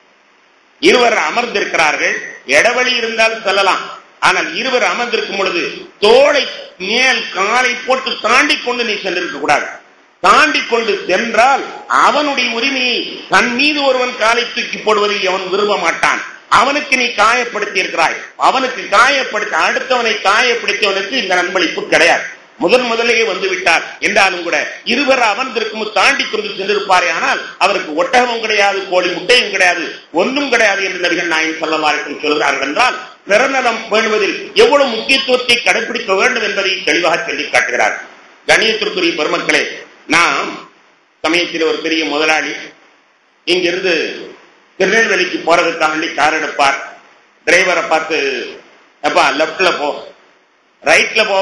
இருவர் அமர்ந்திருக்கிறார்கள் இடவழி இருந்தால் செல்லலாம் ஆனால் இருவர் அமர்ந்திருக்கும் பொழுது தோளை மேல் காலை போட்டு தாண்டி கொண்டு நீ சென்றிருக்க கூடாது தாண்டி கொண்டு சென்றால் அவனுடைய உரிமையை தன் மீது ஒருவன் காலை தூக்கி போடுவதை அவன் விரும்ப மாட்டான் அவனுக்கு நீ காயப்படுத்தி இருக்கிறாய் அவனுக்கு காயப்படுத்த அடுத்தவனை காயப்படுத்தியவனுக்கு இந்த நண்பளிப்பு கிடையாது முதன் முதலே வந்து விட்டார் என்றாலும் கூட இருவர் அமர்ந்திருக்கும் தாண்டி கொண்டு சென்றிருப்பாரே ஆனால் அவருக்கு ஒட்டகமும் கிடையாது கோழி முட்டையும் கிடையாது ஒன்றும் கிடையாது என்று நபிகள் நாயன் சொல்லவாருக்கும் சொல்கிறார்கள் என்றால் பிறநலம் பேணுவதில் எவ்வளவு முக்கியத்துவத்தை கடைபிடிக்க வேண்டும் என்பதை தெளிவாக சொல்லி காட்டுகிறார் கணியத்திற்குரிய பெருமக்களே நாம் சமயத்தில் ஒரு பெரிய முதலாளி இங்கிருந்து திருநெல்வேலிக்கு போறதுக்காக வேண்டி கார் எடுப்பார் டிரைவரை பார்த்து அப்பா லெப்ட்ல போ ரைட்ல போ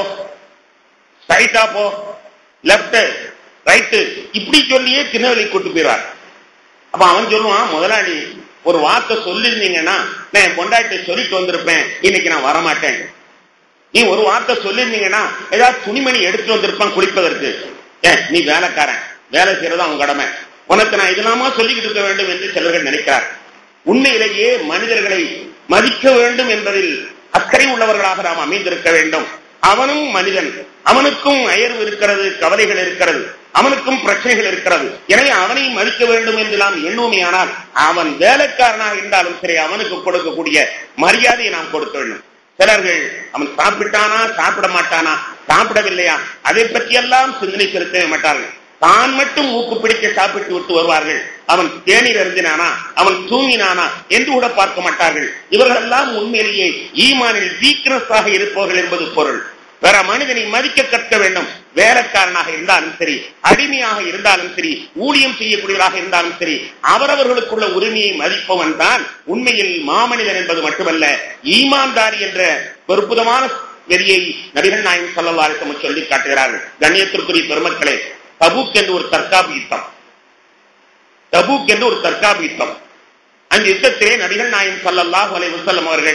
ஸ்ட்ரைட்டா போ லெப்ட் ரைட்டு இப்படி சொல்லியே திருநெல்வேலி கூட்டு போயிடுவார் அப்ப அவன் சொல்லுவான் முதலாளி ஒரு வார்த்தை சொல்லிருந்தீங்கன்னா நான் என் பொண்டாட்டி சொல்லிட்டு வந்திருப்பேன் இன்னைக்கு நான் வரமாட்டேன் நீ ஒரு வார்த்தை சொல்லிருந்தீங்கன்னா ஏதாவது துணிமணி எடுத்துட்டு வந்திருப்பான் குளிப்பதற்கு ஏன் நீ வேலைக்காரன் வேலை செய்யறது அவன் கடமை உனக்கு நான் இதெல்லாமா சொல்லிக்கிட்டு இருக்க வேண்டும் என்று சிலர்கள் நினைக்கிறார் உண்மையிலேயே மனிதர்களை மதிக்க வேண்டும் என்பதில் அக்கறை உள்ளவர்களாக நாம் அமைந்திருக்க வேண்டும் அவனும் மனிதன் அவனுக்கும் அயர்வு இருக்கிறது கவலைகள் இருக்கிறது அவனுக்கும் பிரச்சனைகள் இருக்கிறது எனவே அவனை மதிக்க வேண்டும் என்று நாம் எண்ணுமையானால் அவன் வேலைக்காரனாக இருந்தாலும் சரி அவனுக்கு கொடுக்கக்கூடிய மரியாதையை நாம் கொடுக்க வேண்டும் சிலர்கள் அவன் சாப்பிட்டானா சாப்பிட மாட்டானா சாப்பிடவில்லையா அதை பற்றியெல்லாம் சிந்தனை செலுத்தவே மாட்டார்கள் தான் மட்டும் ஊக்கு பிடிக்க சாப்பிட்டு விட்டு வருவார்கள் அவன் தேநீர் அருந்தினானா அவன் தூங்கினானா என்று கூட பார்க்க மாட்டார்கள் இவர்கள் எல்லாம் உண்மையிலேயே ஈமானில் வீக்னஸ் ஆக இருப்பவர்கள் என்பது பொருள் வேற மனிதனை மதிக்க கற்க வேண்டும் வேலைக்காரனாக இருந்தாலும் சரி அடிமையாக இருந்தாலும் சரி ஊழியம் செய்யக்கூடியவராக இருந்தாலும் சரி அவரவர்களுக்குள்ள உரிமையை மதிப்பவன் தான் உண்மையில் மாமனிதன் என்பது மட்டுமல்ல ஈமான்தாரி என்ற பொறுப்புதமான வெறியை நபிகள் நாயகம் சல்லல்லாஹு சொல்லி காட்டுகிறார்கள் கண்ணியத்திற்குரிய பெருமக்களே தபூக் என்று ஒரு தற்காப்பு யுத்தம் தபூக் என்று ஒரு தற்காப்பு யுத்தம் அந்த யுத்தத்திலே நபிகள் நாயகம் சல்லல்லாஹு அலைஹி வஸல்லம் அவர்கள்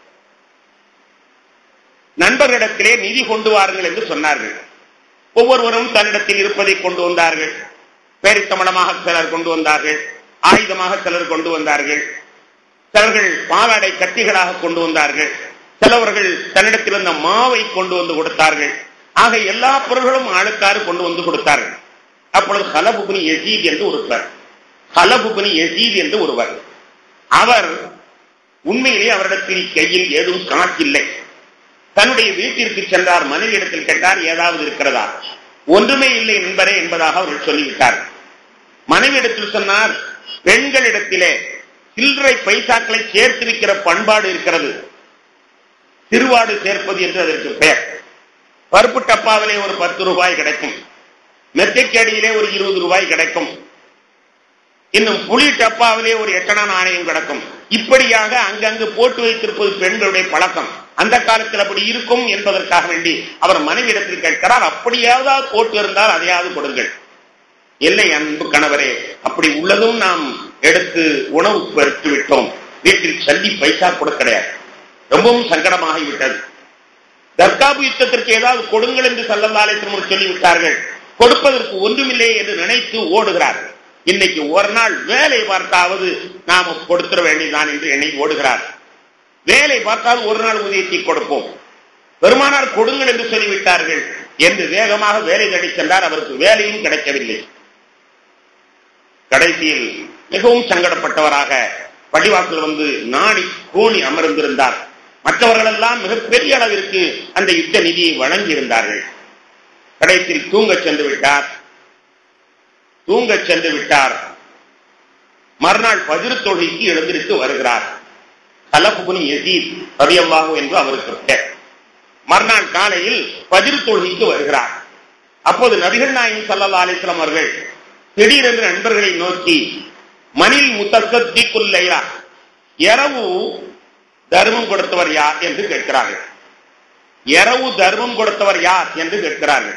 நண்பர்களிடத்திலே நிதி கொண்டு வாருங்கள் என்று சொன்னார்கள் ஒவ்வொருவரும் தன்னிடத்தில் இருப்பதை கொண்டு வந்தார்கள் பேரித்தமிழமாக சிலர் கொண்டு வந்தார்கள் ஆயுதமாக சிலர் கொண்டு வந்தார்கள் சிலர்கள் பாலாடை கட்டிகளாக கொண்டு வந்தார்கள் சிலவர்கள் தன்னிடத்தில் இருந்த மாவை கொண்டு வந்து கொடுத்தார்கள் ஆக எல்லா பொருள்களும் ஆளுக்காறு கொண்டு வந்து கொடுத்தார்கள் அப்பொழுது ஹலபுகுனி எசீத் என்று ஒருவர் ஹலபுகுனி எசீத் என்று ஒருவர் அவர் உண்மையிலே அவரிடத்தில் கையில் ஏதும் காற்றில்லை தன்னுடைய வீட்டிற்கு சென்றார் மனைவியிடத்தில் கேட்டார் ஏதாவது இருக்கிறதா ஒன்றுமே இல்லை என்பரே என்பதாக அவர்கள் சொல்லிவிட்டார் மனைவியிடத்தில் சொன்னார் பெண்களிடத்திலே சில்லறை பைசாக்களை சேர்த்து வைக்கிற பண்பாடு இருக்கிறது திருவாடு சேர்ப்பது என்று அதற்கு பெயர் பருப்பு டப்பாவிலே ஒரு பத்து ரூபாய் கிடைக்கும் மெத்தைக்கடியிலே ஒரு இருபது ரூபாய் கிடைக்கும் இன்னும் புலி டப்பாவிலே ஒரு எட்டணா நாணயம் கிடக்கும் இப்படியாக அங்கங்கு போட்டு வைத்திருப்பது பெண்களுடைய பழக்கம் அந்த காலத்தில் அப்படி இருக்கும் என்பதற்காக வேண்டி அவர் மனைவிடத்தில் கேட்கிறார் அப்படியாவது போட்டு இருந்தால் அதையாவது கொடுங்கள் இல்லை அன்பு கணவரே அப்படி உள்ளதும் நாம் எடுத்து உணவு பெருத்து விட்டோம் வீட்டில் சல்லி பைசா கூட கிடையாது ரொம்பவும் சங்கடமாகிவிட்டது தர்காபு யுத்தத்திற்கு ஏதாவது கொடுங்கள் என்று சல்லல்லாலே சொல்லிவிட்டார்கள் கொடுப்பதற்கு ஒன்றுமில்லை என்று நினைத்து ஓடுகிறார்கள் இன்னைக்கு ஒரு நாள் வேலை பார்த்தாவது நாம கொடுத்துட வேண்டியதுதான் என்று எண்ணி ஓடுகிறார் வேலை பார்த்தால் ஒரு நாள் ஊதியத்தை கொடுப்போம் பெருமானார் கொடுங்கள் என்று சொல்லிவிட்டார்கள் என்று வேகமாக வேலை தேடி சென்றார் அவருக்கு வேலையும் கிடைக்கவில்லை கடைசியில் மிகவும் சங்கடப்பட்டவராக பள்ளிவாசல் வந்து நாடி கோணி அமர்ந்திருந்தார் மற்றவர்கள் எல்லாம் மிகப்பெரிய அளவிற்கு அந்த யுத்த நிதியை வழங்கியிருந்தார்கள் கடைசியில் தூங்க சென்று விட்டார் தூங்க சென்று விட்டார் மறுநாள் பஜிரு தொழிலுக்கு எழுந்திருத்து வருகிறார் கலப்புகுனி எசீத் ரவியல்லாஹு என்று அவருக்கு பெயர் மறுநாள் காலையில் பஜிரு தொழுகைக்கு வருகிறார் அப்போது நபிகள் நாயகி சல்லா அலிஸ்லாம் அவர்கள் திடீரென்று நண்பர்களை நோக்கி மணில் முத்தசத்தி குல்லையா இரவு தர்மம் கொடுத்தவர் யார் என்று கேட்கிறார்கள் இரவு தர்மம் கொடுத்தவர் யார் என்று கேட்கிறார்கள்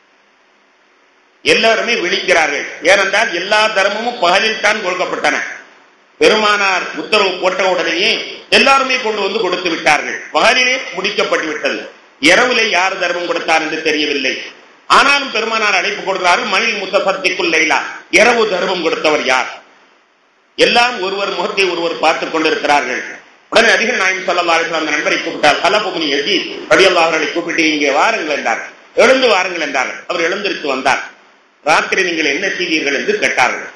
எல்லாருமே விழிக்கிறார்கள் ஏனென்றால் எல்லா தர்மமும் பகலில் தான் கொடுக்கப்பட்டன பெருமானார் உத்தரவு போட்ட உடனேயே எல்லாருமே கொண்டு வந்து கொடுத்து விட்டார்கள் பகலிலே முடிக்கப்பட்டு விட்டது இரவுலே யார் தர்மம் கொடுத்தார் என்று தெரியவில்லை ஆனாலும் பெருமானார் அழைப்பு கொடுக்கிறார்கள் மணில் முத்தசத்திக்குள் லைலா இரவு தர்மம் கொடுத்தவர் யார் எல்லாம் ஒருவர் முகத்தை ஒருவர் பார்த்துக் கொண்டிருக்கிறார்கள் உடனே அதிகர் நாயம் சொல்லா அந்த நண்பரை கூப்பிட்டார் கலபுமணி எதி ரடியல்லா அவர்களை கூப்பிட்டு இங்கே வாருங்கள் என்றார் எழுந்து வாருங்கள் என்றார்கள் அவர் எழுந்திருக்கு வந்தார் ராத்திரி நீங்கள் என்ன செய்தீர்கள் என்று கேட்டார்கள்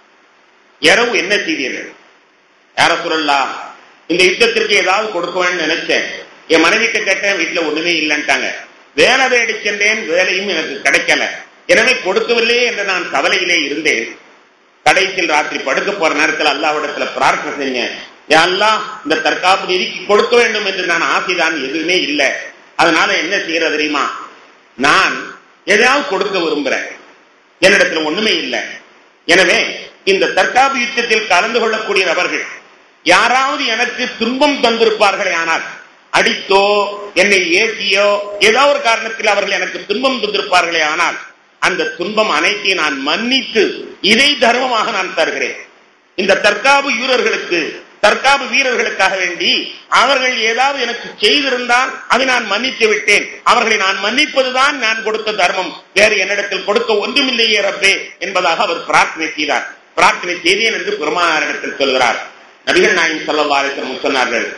இரவு என்ன செய்தீர்கள் யார சொல்லலாம் இந்த யுத்தத்திற்கு ஏதாவது கொடுக்கணும்னு நினைச்சேன் என் மனைவிக்கு கேட்டேன் வீட்டுல ஒண்ணுமே இல்லைன்ட்டாங்க வேலை தேடி சென்றேன் வேலையும் எனக்கு கிடைக்கல எனவே கொடுக்கவில்லை என்று நான் கவலையிலே இருந்தேன் கடைசியில் ராத்திரி படுக்க போற நேரத்தில் அல்லாவிடத்துல பிரார்த்தனை செஞ்சேன் எல்லாம் இந்த தற்காப்பு நிதிக்கு கொடுக்க வேண்டும் என்று நான் ஆசைதான் எதுவுமே இல்லை அதனால என்ன செய்யற தெரியுமா நான் எதையாவது கொடுக்க விரும்புறேன் என்னிடத்துல ஒண்ணுமே இல்லை எனவே இந்த தற்காப்பு யுத்தத்தில் கலந்து கொள்ளக்கூடிய நபர்கள் யாராவது எனக்கு துன்பம் தந்திருப்பார்களே ஆனால் அடித்தோ என்னை ஏசியோ ஏதோ ஒரு காரணத்தில் அவர்கள் எனக்கு துன்பம் தந்திருப்பார்களே ஆனால் அந்த துன்பம் அனைத்தையும் நான் மன்னித்து இதை தர்மமாக நான் தருகிறேன் இந்த தற்காப்பு வீரர்களுக்கு தற்காப்பு வீரர்களுக்காக வேண்டி அவர்கள் ஏதாவது எனக்கு செய்திருந்தால் அதை நான் மன்னித்து விட்டேன் அவர்களை நான் மன்னிப்பதுதான் நான் கொடுத்த தர்மம் வேறு என்னிடத்தில் கொடுக்க ஒன்றுமில்லையே ரப்பே என்பதாக அவர் பிரார்த்தனை செய்தார் பிரார்த்தனை செய்தேன் என்று பெருமானாரிடத்தில் சொல்கிறார் நபிகள் நாயகம் சல்லல்லாஹு சொன்னார்கள்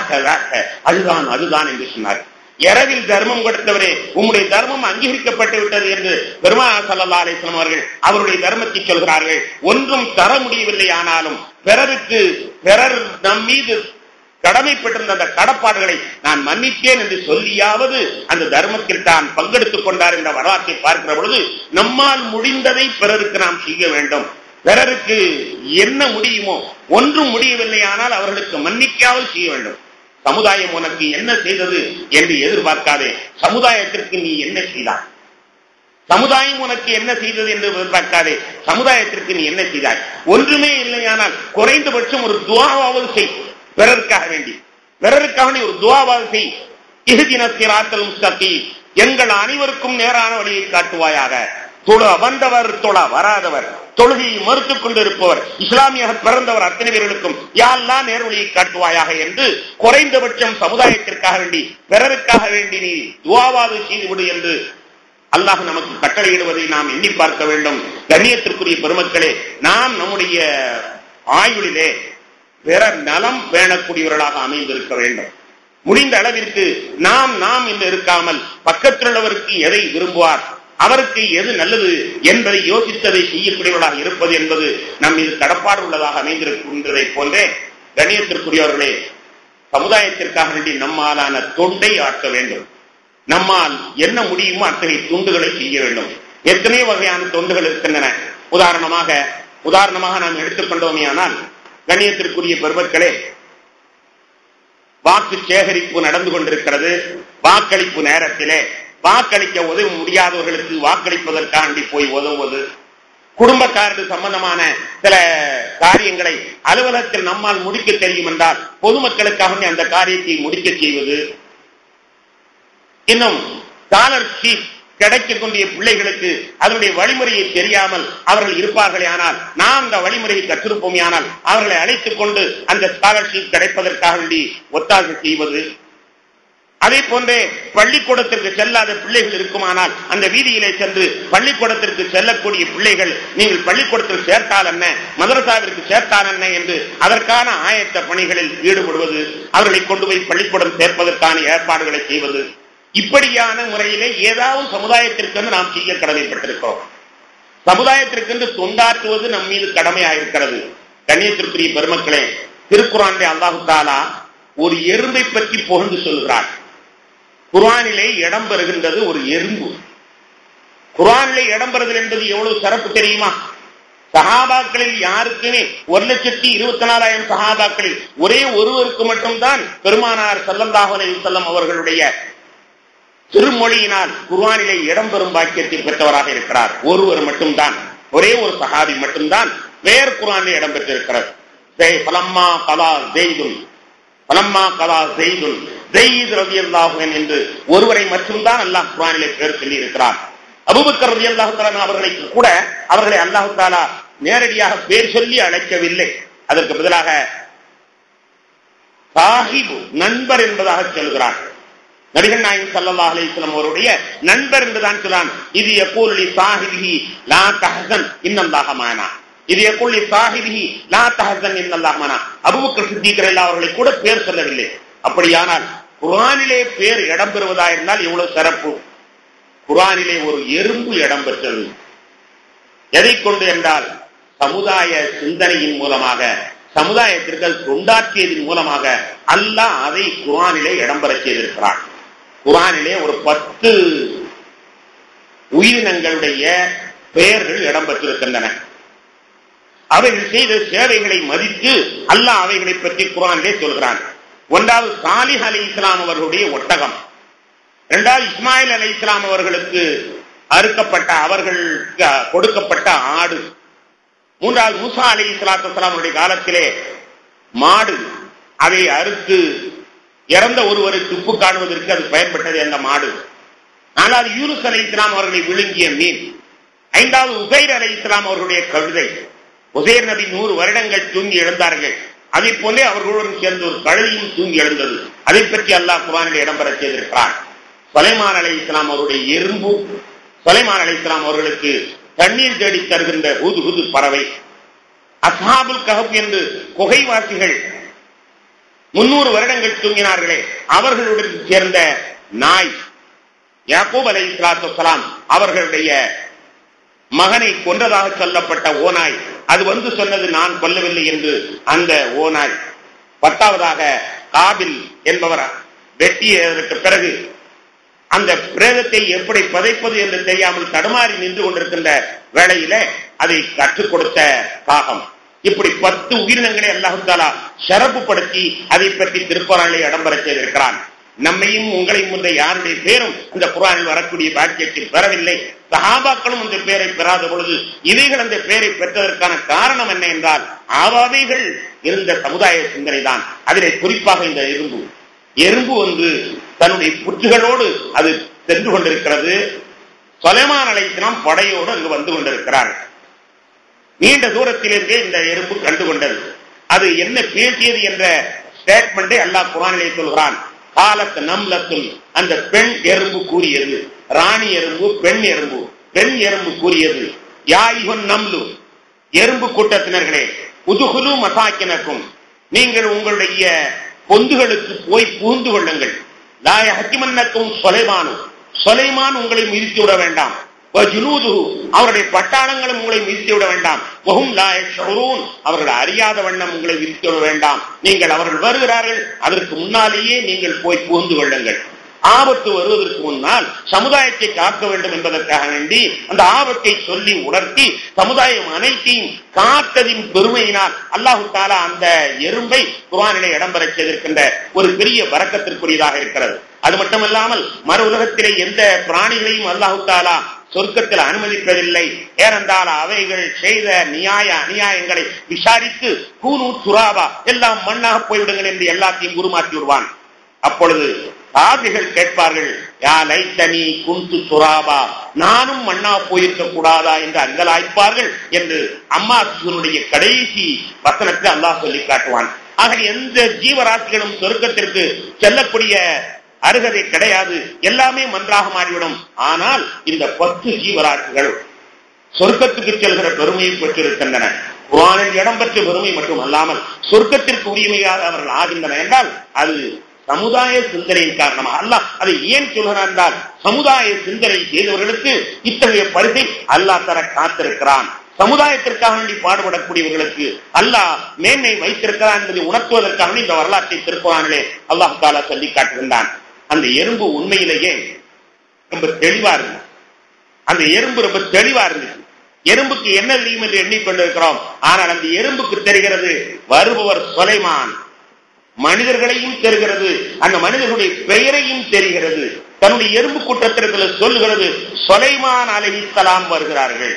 அதுதான் அதுதான் என்று சொன்னார் இரவில் தர்மம் கொடுத்தவரே உம்முடைய தர்மம் அங்கீகரிக்கப்பட்டு விட்டது என்று பெருமா சல்லா அலிஸ்லாம் அவர்கள் அவருடைய தர்மத்தை சொல்கிறார்கள் ஒன்றும் தர முடியவில்லை ஆனாலும் பிறருக்கு பிறர் நம் மீது கடமைப்பட்டிருந்த அந்த கடப்பாடுகளை நான் மன்னித்தேன் என்று சொல்லியாவது அந்த தர்மத்தில் தான் பங்கெடுத்துக் கொண்டார் என்ற வரலாற்றை பார்க்கிற பொழுது நம்மால் முடிந்ததை பிறருக்கு நாம் செய்ய வேண்டும் பிறருக்கு என்ன முடியுமோ ஒன்றும் முடியவில்லை ஆனால் அவர்களுக்கு மன்னிக்காமல் செய்ய வேண்டும் சமுதாயம் உனக்கு என்ன செய்தது என்று எதிர்பார்க்காதே சமுதாயத்திற்கு நீ என்ன செய்தாய் சமுதாயம் உனக்கு என்ன செய்தது என்று எதிர்பார்க்காதே சமுதாயத்திற்கு நீ என்ன செய்தாய் ஒன்றுமே இல்லையானால் குறைந்தபட்சம் ஒரு துவாவாவது செய் பிறருக்காக வேண்டி பிறருக்காக நீ ஒரு துவாவாவது செய் இறுதின சிராத்தல் முஸ்தகி எங்கள் அனைவருக்கும் நேரான வழியை காட்டுவாயாக தொழ வந்தவர் தொழ வராதவர் தொழுகையை மறுத்துக் கொண்டிருப்பவர் இஸ்லாமியாக பிறந்தவர் அத்தனை பேர்களுக்கும் யாரெல்லாம் நேர்வழியை காட்டுவாயாக என்று குறைந்தபட்சம் சமுதாயத்திற்காக வேண்டி பிறருக்காக வேண்டி நீ துவாவாது செய்துவிடு என்று அல்லாஹ் நமக்கு கட்டளையிடுவதை நாம் எண்ணி பார்க்க வேண்டும் கண்ணியத்திற்குரிய பெருமக்களே நாம் நம்முடைய ஆயுளிலே பிற நலம் பேணக்கூடியவர்களாக அமைந்திருக்க வேண்டும் முடிந்த அளவிற்கு நாம் நாம் என்று இருக்காமல் பக்கத்தில் உள்ளவருக்கு எதை விரும்புவார் அவருக்கு எது நல்லது என்பதை யோசித்ததை செய்யக்கூடியவர்களாக இருப்பது என்பது நம் மீது கடப்பாடு உள்ளதாக அமைந்திருக்கின்றதை போன்றே கண்ணியத்திற்குரியவர்களே சமுதாயத்திற்காக வேண்டி நம்மாலான தொண்டை ஆற்ற வேண்டும் நம்மால் என்ன முடியுமோ அத்தகைய துண்டுகளை செய்ய வேண்டும் எத்தனையோ வகையான தொண்டுகள் இருக்கின்றன உதாரணமாக உதாரணமாக நாம் எடுத்துக்கொண்டோமே ஆனால் கண்ணியத்திற்குரிய பெருமக்களே வாக்கு சேகரிப்பு நடந்து கொண்டிருக்கிறது வாக்களிப்பு நேரத்திலே வாக்களிக்க உதவ முடியாதவர்களுக்கு வாக்களிப்பதற்காண்டி போய் உதவுவது குடும்பக்காரர்கள் சம்பந்தமான சில காரியங்களை அலுவலகத்தில் நம்மால் முடிக்க தெரியும் என்றால் பொதுமக்களுக்காக அந்த காரியத்தை முடிக்க செய்வது இன்னும் ஸ்காலர்ஷிப் கிடைக்கக்கூடிய பிள்ளைகளுக்கு அதனுடைய வழிமுறையை தெரியாமல் அவர்கள் இருப்பார்களே ஆனால் நாம் அந்த வழிமுறையை கற்றிருப்போமே ஆனால் அவர்களை அழைத்துக் கொண்டு அந்த ஸ்காலர்ஷிப் கிடைப்பதற்காக வேண்டி ஒத்தாசை செய்வது அதே போன்றே பள்ளிக்கூடத்திற்கு செல்லாத பிள்ளைகள் இருக்குமானால் அந்த வீதியிலே சென்று பள்ளிக்கூடத்திற்கு செல்லக்கூடிய பிள்ளைகள் நீங்கள் பள்ளிக்கூடத்தில் சேர்த்தால் என்ன மதரசாவிற்கு சேர்த்தால் என்ன என்று அதற்கான ஆயத்த பணிகளில் ஈடுபடுவது அவர்களை கொண்டு போய் பள்ளிக்கூடம் சேர்ப்பதற்கான ஏற்பாடுகளை செய்வது இப்படியான முறையிலே ஏதாவது சமுதாயத்திற்கென்று நாம் செய்ய கடமைப்பட்டிருக்கிறோம் சமுதாயத்திற்கென்று தொண்டாற்றுவது நம் மீது கடமையாயிருக்கிறது கண்ணியத்திற்குரிய பெருமக்களே திருக்குறானிலே அல்லாஹு தாலா ஒரு எறும்பை பற்றி புகழ்ந்து சொல்கிறார் குரானிலே இடம் பெறுகின்றது ஒரு எறும்பு குரானிலே இடம் பெறுதல் என்பது எவ்வளவு சிறப்பு தெரியுமா சஹாபாக்களில் யாருக்குமே ஒரு லட்சத்தி இருபத்தி நாலாயிரம் சஹாபாக்களில் ஒரே ஒருவருக்கு மட்டும்தான் பெருமானார் சல்லல்லாஹு அலைஹி வஸல்லம் அவர்களுடைய திருமொழியினால் குர்ஆனிலே இடம்பெறும் பாக்கியத்தை பெற்றவராக இருக்கிறார் ஒருவர் மட்டும்தான் ஒரே ஒரு சஹாபி மட்டும்தான் வேறு குர்ஆனிலே இடம்பெற்றிருக்கிறது ஜெய் பலம்மா கலா ஜெய்துன் பலம்மா கலா ஜெய்துன் ஜெயித் ரலியல்லாஹு அன்ஹு என்று ஒருவரை மட்டும்தான் அல்லாஹ் குர்ஆனிலே பேர் சொல்லி இருக்கிறார் அபூபக்கர் ரலியல்லாஹு தஆலா அவர்களை கூட அவர்களை அல்லாஹ் தஆலா நேரடியாக பேர் சொல்லி அழைக்கவில்லை அதற்கு பதிலாக சாஹிபு நண்பர் என்பதாக சொல்கிறார் நபிகள் நாயகம் ஸல்லல்லாஹு அலைஹி வஸல்லம் அவருடைய நண்பர் என்றுதான் சொல்லான் இது யகூல் லி சாஹிபிஹி லா தஹசன் இன்னல்லாஹ மானா இது யகூல் லி சாஹிபிஹி லா தஹசன் இன்னல்லாஹ மானா அபூபக்கர் சித்திக் ரலியல்லாஹு அவர்களை கூட பேர் சொல்லவில்லை அப்படியானால் குர்ஆனிலே பேர் இடம்பெறுவதா இருந்தால் எவ்வளவு சிறப்பு குர்ஆனிலே ஒரு எறும்பு இடம்பெற்றது எதை கொண்டு என்றால் சமுதாய சிந்தனையின் மூலமாக சமுதாயத்திற்கு தொண்டாற்றியதன் மூலமாக அல்லாஹ் அதை குர்ஆனிலே இடம்பெற செய்திருக்கிறான் குர்ஆனிலே ஒரு பத்து உயிரினங்களுடைய பெயர்கள் இடம்பெற்றிருக்கின்றன அவைகள் செய்த சேவைகளை மதித்து அல்லாஹ் அவைகளை பற்றி குர்ஆனிலே சொல்கிறான் ஒன்றாவது சாலிஹ் அலி இஸ்லாம் அவர்களுடைய ஒட்டகம் இரண்டாவது இஸ்மாயில் அலி இஸ்லாம் அவர்களுக்கு அறுக்கப்பட்ட அவர்களுக்கு கொடுக்கப்பட்ட ஆடு மூன்றாவது மூசா அலி இஸ்லாத்து அவருடைய காலத்திலே மாடு அதை அறுத்து இறந்த ஒருவருக்கு உப்பு காணுவதற்கு அது பயன்பட்டது அந்த மாடு நாலாவது யூனுஸ் அலி இஸ்லாம் அவர்களை விழுங்கிய மீன் ஐந்தாவது உசைர் அலி இஸ்லாம் அவர்களுடைய கழுதை உசைர் நபி நூறு வருடங்கள் தூங்கி எழுந்தார்கள் அதை போன்றே அவர்களுடன் சேர்ந்து ஒரு கழுதையும் தூங்கி எழுந்தது அதை பற்றி அல்லாஹ் குரானில் இடம்பெற செய்திருக்கிறார் சலைமான் அலி இஸ்லாம் அவருடைய எறும்பு சலைமான் அலி இஸ்லாம் அவர்களுக்கு தண்ணீர் தேடி தருகின்ற ஹுது ஹுது பறவை அசாபுல் கஹப் என்று குகைவாசிகள் முன்னூறு வருடங்கள் தூங்கினார்களே அவர்களுடன் சேர்ந்த நாய் யாக்கூப் அலை இஸ்லாத்து அவர்களுடைய மகனை கொன்றதாக சொல்லப்பட்ட ஓநாய் அது வந்து சொன்னது நான் கொல்லவில்லை என்று அந்த ஓநாய் பத்தாவதாக காபில் என்பவர் வெட்டியதற்கு பிறகு அந்த பிரேதத்தை எப்படி பதைப்பது என்று தெரியாமல் தடுமாறி நின்று கொண்டிருக்கின்ற வேளையில அதை கற்றுக் கொடுத்த காகம் இப்படி பத்து உயிரினங்களை அல்லாஹாலா சிறப்புப்படுத்தி அதை பற்றி திருக்குறானிலே இடம்பெற செய்திருக்கிறான் நம்மையும் உங்களையும் முந்தைய யாருடைய பேரும் இந்த குரானில் வரக்கூடிய பாக்கியத்தில் பெறவில்லை சஹாபாக்களும் அந்த பேரை பெறாத பொழுது இவைகள் அந்த பேரை பெற்றதற்கான காரணம் என்ன என்றால் அவைகள் இருந்த சமுதாய சிந்தனை தான் அதிலே குறிப்பாக இந்த எறும்பு எறும்பு ஒன்று தன்னுடைய புற்றுகளோடு அது சென்று கொண்டிருக்கிறது சொலைமான் அழைத்தினம் படையோடு அங்கு வந்து கொண்டிருக்கிறார் நீண்ட தூரத்திலிருந்தே இந்த எறும்பு கண்டு கொண்டது அது என்ன பேசியது என்ற ஸ்டேட்மெண்டை அல்லாஹ் குரானிலே சொல்கிறான் காலத்து நம்லத்துல் அந்த பெண் எறும்பு கூறியது ராணி எறும்பு பெண் எறும்பு பெண் எறும்பு கூறியது யாயுன் நம்லு எறும்பு கூட்டத்தினர்களே உதுகுலு மசாக்கினக்கும் நீங்கள் உங்களுடைய பொந்துகளுக்கு போய் புகுந்து கொள்ளுங்கள் லாய ஹக்கிமன்னக்கும் சொலைமானு சொலைமான் உங்களை மிதித்து விட வேண்டாம் அவருடைய பட்டாளங்களும் உங்களை மிதித்து விட வேண்டாம் அவர்கள் அறியாத வண்ணம் உங்களை விரித்து விட வேண்டாம் நீங்கள் அவர்கள் வருகிறார்கள் அதற்கு முன்னாலேயே நீங்கள் போய் புகுந்து கொள்ளுங்கள் ஆபத்து வருவதற்கு முன்னால் சமுதாயத்தை காக்க வேண்டும் என்பதற்காக வேண்டி அந்த ஆபத்தை சொல்லி உணர்த்தி சமுதாயம் அனைத்தையும் காத்ததின் பெருமையினால் அல்லாஹு தாலா அந்த எறும்பை குரானிலே இடம்பெற செய்திருக்கின்ற ஒரு பெரிய வரக்கத்திற்குரியதாக இருக்கிறது அது மட்டுமல்லாமல் மறு உலகத்திலே எந்த பிராணிகளையும் அல்லாஹு தாலா சொர்க்கத்தில் அனுமதிப்பதில்லை ஏனென்றால் அவைகள் செய்த நியாய அநியாயங்களை விசாரித்து கூனு துராபா எல்லாம் மண்ணாக போய்விடுங்கள் என்று எல்லாத்தையும் உருமாற்றி விடுவான் அப்பொழுது ஆதிகள் கேட்பார்கள் யா லைத்தனி குந்து துராபா நானும் மண்ணா போயிருக்க கூடாதா என்று அங்கலாய்ப்பார்கள் என்று அம்மா சுனுடைய கடைசி வசனத்தை அல்லாஹ் சொல்லி காட்டுவான் ஆக எந்த ஜீவராசிகளும் சொர்க்கத்திற்கு செல்லக்கூடிய அருகதை கிடையாது எல்லாமே மன்றாக மாறிவிடும் ஆனால் இந்த பத்து ஜீவராசிகள் சொர்க்கத்துக்கு செல்கிற பெருமையை பெற்றிருக்கின்றன குரானில் இடம்பெற்ற பெருமை மட்டும் அல்லாமல் சொர்க்கத்திற்கு உரிமையாக அவர்கள் ஆகின்றன என்றால் அது சமுதாய சிந்தனையின் காரணமாக அல்லாஹ் அதை ஏன் சொல்கிறான் என்றால் சமுதாய சிந்தனை செய்தவர்களுக்கு இத்தகைய பரிசை அல்லாஹ் தர காத்திருக்கிறான் சமுதாயத்திற்காக வேண்டி பாடுபடக்கூடியவர்களுக்கு அல்லாஹ் மேன்மை வைத்திருக்கிறான் என்பதை உணர்த்துவதற்காக வேண்டி இந்த வரலாற்றை திருக்குறானிலே அல்லாஹ் தாலா சொல்லி காட்டுகின்றான் அந்த எறும்பு உண்மையிலேயே ரொம்ப தெளிவா இருக்கு அந்த எறும்பு ரொம்ப தெளிவா இருந்துச்சு எறும்புக்கு என்ன தெரியும் என்று எண்ணிக்கொண்டிருக்கிறோம் ஆனால் அந்த எறும்புக்கு தெரிகிறது வருபவர் சொலைமான் மனிதர்களையும் தெரிகிறது அந்த மனிதர்களுடைய பெயரையும் தெரிகிறது தன்னுடைய எறும்பு கூட்டத்திற்கு சொல்லுகிறது சொலைமான் அலைஹிஸ்ஸலாம் வருகிறார்கள்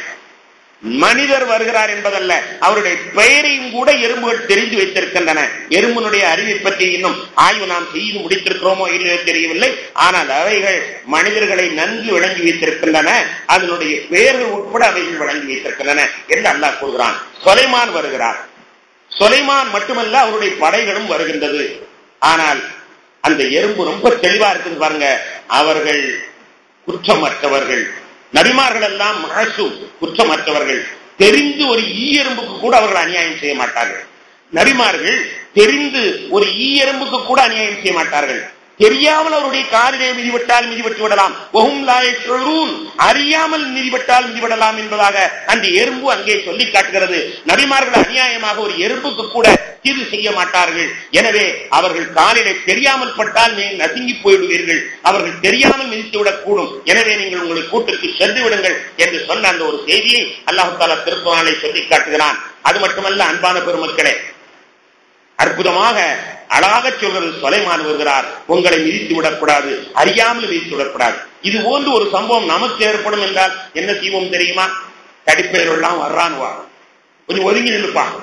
மனிதர் வருகிறார் என்பதல்ல அவருடைய பெயரையும் கூட எறும்புகள் தெரிந்து வைத்திருக்கின்றன எறும்பினுடைய அறிவை பற்றி இன்னும் ஆய்வு நாம் செய்து முடித்திருக்கிறோமோ இல்லையோ தெரியவில்லை ஆனால் அவைகள் மனிதர்களை நன்கு விளங்கி வைத்திருக்கின்றன அதனுடைய பெயர்கள் உட்பட அவைகள் வழங்கி வைத்திருக்கின்றன என்று அல்லாஹ் கூறுகிறான் சொலைமான் வருகிறார் சொலைமான் மட்டுமல்ல அவருடைய படைகளும் வருகின்றது ஆனால் அந்த எறும்பு ரொம்ப தெளிவா இருக்குது பாருங்க அவர்கள் குற்றமற்றவர்கள் நபிமார்கள் எல்லாம் மகசு குற்றமற்றவர்கள் தெரிந்து ஒரு ஈ எறும்புக்கு கூட அவர்கள் அநியாயம் செய்ய மாட்டார்கள் நபிமார்கள் தெரிந்து ஒரு ஈ எறும்புக்கு கூட அநியாயம் செய்ய மாட்டார்கள் தெரியாமல் அவருடைய காலிலே மிதிவிட்டால் மிதிவிட்டு விடலாம் ஒஹும் லாயஷூன் அறியாமல் மிதிவிட்டால் மிதிவிடலாம் என்பதாக அந்த எறும்பு அங்கே சொல்லி காட்டுகிறது நபிமார்கள் அநியாயமாக ஒரு எறும்புக்கு கூட தீர்வு செய்ய மாட்டார்கள் எனவே அவர்கள் காலிலே தெரியாமல் பட்டால் நீங்கள் நசுங்கி போய்விடுவீர்கள் அவர்கள் தெரியாமல் மிதித்து விடக்கூடும் எனவே நீங்கள் உங்களை கூட்டுக்கு சென்று விடுங்கள் என்று சொன்ன அந்த ஒரு செய்தியை அல்லாஹு தாலா திருக்குறானை சொல்லி காட்டுகிறான் அது மட்டுமல்ல அன்பான பெருமக்களே அற்புதமாக அழகாக சொல்வது சொலைமான் வருகிறார் உங்களை மிதித்து விடக்கூடாது அறியாமல் மிதித்து விடக்கூடாது இது போன்று ஒரு சம்பவம் நமக்கு ஏற்படும் என்றால் என்ன செய்வோம் தெரியுமா தடிப்பேர் எல்லாம் வர்றான்வா கொஞ்சம் ஒதுங்கி நின்றுப்பாங்க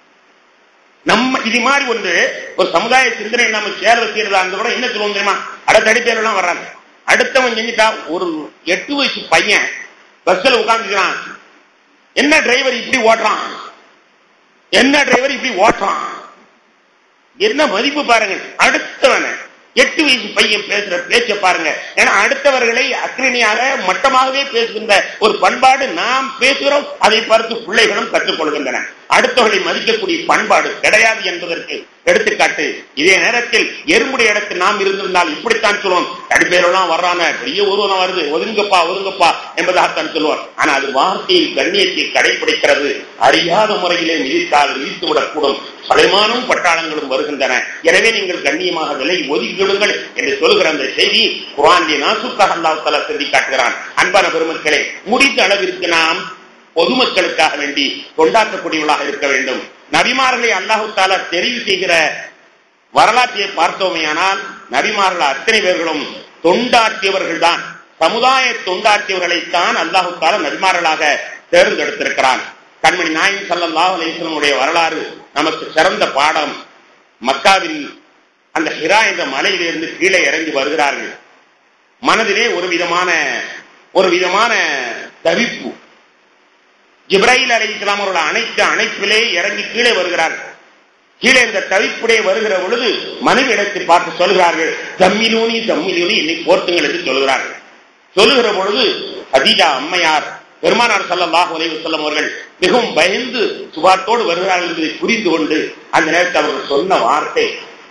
நம்ம இது மாதிரி ஒன்று ஒரு சமுதாய சிந்தனை நம்ம சேர வைக்கிறதா இருந்தா கூட என்ன சொல்லுவோம் தெரியுமா அட தடிப்பேர் எல்லாம் வர்றாங்க அடுத்தவன் செஞ்சுட்டா ஒரு எட்டு வயசு பையன் பஸ்ல உட்காந்துக்கிறான் என்ன டிரைவர் இப்படி ஓட்டுறான் என்ன டிரைவர் இப்படி ஓட்டுறான் என்ன மதிப்பு பாருங்க அடுத்தவன எட்டு வயசு பையன் பேசுற பேச்ச பாருங்க ஏன்னா அடுத்தவர்களை அக்ரணியாக மட்டமாகவே பேசுகின்ற ஒரு பண்பாடு நாம் பேசுகிறோம் அதை பார்த்து பிள்ளைகளும் கற்றுக்கொள்கின்றன அடுத்தவர்களை மதிக்கக்கூடிய பண்பாடு கிடையாது என்பதற்கு எடுத்துக்காட்டு இதே நேரத்தில் எறும்புடைய இடத்தில் நாம் இருந்திருந்தால் இப்படித்தான் சொல்லுவோம் தடிப்பேரெல்லாம் வர்றான பெரிய ஒருவனம் வருது ஒதுங்கப்பா ஒதுங்கப்பா என்பதாகத்தான் சொல்லுவார் ஆனா அது வார்த்தையில் கண்ணியத்தை கடைபிடிக்கிறது அறியாத முறையிலே மிதித்தால் மிதித்து விடக்கூடும் பலைமானும் பட்டாளங்களும் வருகின்றன எனவே நீங்கள் கண்ணியமாக விலை ஒதுக்கிவிடுங்கள் என்று சொல்லுகிற அந்த செய்தி குரானிய நாசுக்காக அல்லாஹ் தலா சொல்லி காட்டுகிறான் அன்பான பெருமக்களே முடிந்த அளவிற்கு நாம் பொதுமக்களுக்காக வேண்டி கொண்டாடக்கூடியவர்களாக இருக்க வேண்டும் நபிமார்களை அல்லாஹு தாலா தெரிவு செய்கிற வரலாற்றை பார்த்தோமேயானால் நபிமார்கள் அத்தனை பேர்களும் தொண்டாற்றியவர்கள் தான் சமுதாய தொண்டாற்றியவர்களைத்தான் அல்லாஹு தாலா நபிமார்களாக தேர்ந்தெடுத்திருக்கிறான் கண்மணி நாயன் சல்லாஹ் அலிஸ்லமுடைய வரலாறு நமக்கு சிறந்த பாடம் மக்காவில் அந்த ஹிரா என்ற மலையிலிருந்து கீழே இறங்கி வருகிறார்கள் மனதிலே ஒரு விதமான ஒரு விதமான தவிப்பு ஜிப்ராஹில் அலி இஸ்லாம் அவர்கள் அனைத்து அணைப்பிலே இறங்கி கீழே வருகிறார்கள் கீழே இந்த தவிப்புடைய வருகிற பொழுது மனைவி இடத்தை பார்த்து சொல்கிறார்கள் தம்மிலூனி தம்மிலூனி என்னை போர்த்துங்கள் என்று சொல்கிறார்கள் சொல்லுகிற பொழுது ஹதீஜா அம்மையார் பெருமானார் சல்லாஹ் உலக செல்லம் அவர்கள் மிகவும் பயந்து சுபாத்தோடு வருகிறார்கள் என்பதை புரிந்து கொண்டு அந்த நேரத்தில் அவர்கள் சொன்ன வார்த்தை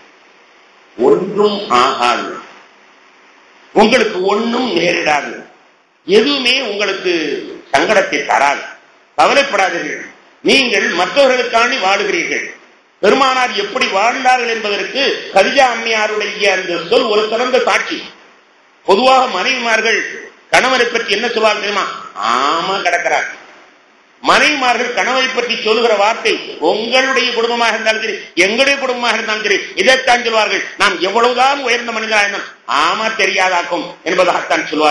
ஒன்றும் ஆகாது உங்களுக்கு ஒன்றும் நேரிடாது எதுவுமே உங்களுக்கு சங்கடத்தை தராது கவலைப்படாதீர்கள் நீங்கள் மற்றவர்களுக்காண்டி வாழுகிறீர்கள் பெருமானார் எப்படி வாழ்ந்தார்கள் என்பதற்கு கதிஜா அம்மையாருடைய அந்த சொல் ஒரு சிறந்த சாட்சி பொதுவாக மனைவிமார்கள் கணவனை பற்றி என்ன சொல்வார்கள் தெரியுமா ஆமா கிடக்கிறார் மனைவிமார்கள் கணவனை பற்றி சொல்லுகிற வார்த்தை உங்களுடைய குடும்பமாக இருந்தாலும் சரி எங்களுடைய குடும்பமாக இருந்தாலும் சரி இதைத்தான் சொல்வார்கள் நாம் எவ்வளவுதான் உயர்ந்த மனிதராக இருந்தாலும் ஆமா தெரியாதாக்கும் என்பதாகத்தான் சொல்வார்கள்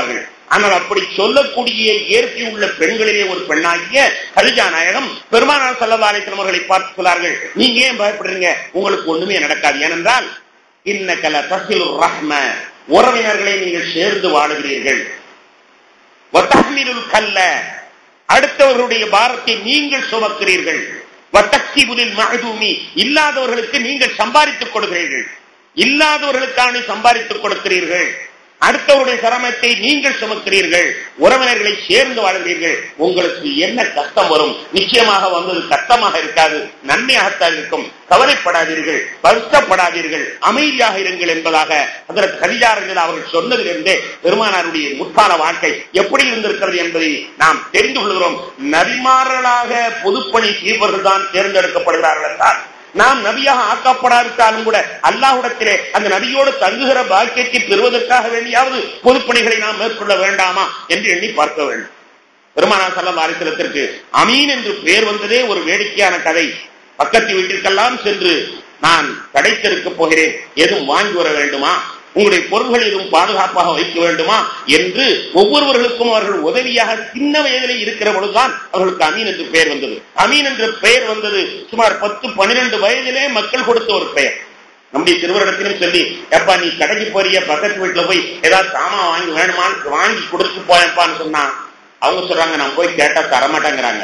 ஆனால் அப்படி சொல்லக்கூடிய இயற்கை உள்ள பெண்களிலே ஒரு பெண்ணாகிய கலிஜா நாயகம் பெருமானார் சல்லல்லாஹு அவர்களை பார்த்து சொன்னார்கள் நீங்க ஏன் பயப்படுறீங்க உங்களுக்கு ஒண்ணுமே நடக்காது ஏனென்றால் இன்னக்கல தசில் ரஹ்ம உறவினர்களை நீங்கள் சேர்ந்து வாழுகிறீர்கள் வத்தஹ்மிலுல் கல்ல அடுத்தவர்களுடைய பாரத்தை நீங்கள் சுமக்கிறீர்கள் வத்தக்திபுலில் மகதூமி இல்லாதவர்களுக்கு நீங்கள் சம்பாதித்துக் கொடுக்கிறீர்கள் இல்லாதவர்களுக்கான சம்பாதித்துக் கொடுக்கிறீர்கள் அடுத்தவருடைய சிரமத்தை நீங்கள் சுமக்கிறீர்கள் உறவினர்களை சேர்ந்து வாழ்கிறீர்கள் உங்களுக்கு என்ன கஷ்டம் வரும் நிச்சயமாக வந்தது கஷ்டமாக இருக்காது நன்மையாகத்தான் இருக்கும் கவலைப்படாதீர்கள் வருத்தப்படாதீர்கள் அமைதியாக இருங்கள் என்பதாக அதற்கு கலிஜாரங்கள் அவர்கள் சொன்னதிலிருந்தே பெருமானாருடைய முற்கால வாழ்க்கை எப்படி இருந்திருக்கிறது என்பதை நாம் தெரிந்து கொள்கிறோம் நபிமார்களாக பொதுப்பணி செய்பவர்கள் தான் தேர்ந்தெடுக்கப்படுகிறார்கள் என்றால் நாம் நபியாக ஆக்கப்படாவிட்டாலும் கூட அல்லாஹுடத்திலே அந்த நபியோடு தங்குகிற பாக்கியத்தை பெறுவதற்காக வேண்டியாவது பொதுப்பணிகளை நாம் மேற்கொள்ள வேண்டாமா என்று எண்ணி பார்க்க வேண்டும் பெருமானா சல்லம் அரிசலத்திற்கு அமீன் என்று பெயர் வந்ததே ஒரு வேடிக்கையான கதை பக்கத்து வீட்டிற்கெல்லாம் சென்று நான் கடைத்தெடுக்க போகிறேன் எதுவும் வாங்கி வர வேண்டுமா உங்களுடைய பொருள்கள் எதுவும் பாதுகாப்பாக வைக்க வேண்டுமா என்று ஒவ்வொருவர்களுக்கும் அவர்கள் உதவியாக சின்ன வயதிலே இருக்கிற பொழுதுதான் அவர்களுக்கு அமீன் என்று பெயர் வந்தது அமீன் என்ற பெயர் வந்தது சுமார் பத்து பன்னிரண்டு வயதிலே மக்கள் கொடுத்த ஒரு பெயர் நம்முடைய திருவரிடத்திலும் சொல்லி எப்பா நீ கடைக்கு போறிய பக்கத்து வீட்டுல போய் ஏதாவது சாமான் வாங்கி வேணுமான்னு வாங்கி கொடுத்து போயப்பான்னு சொன்னா அவங்க சொல்றாங்க நான் போய் கேட்டா தரமாட்டேங்கிறாங்க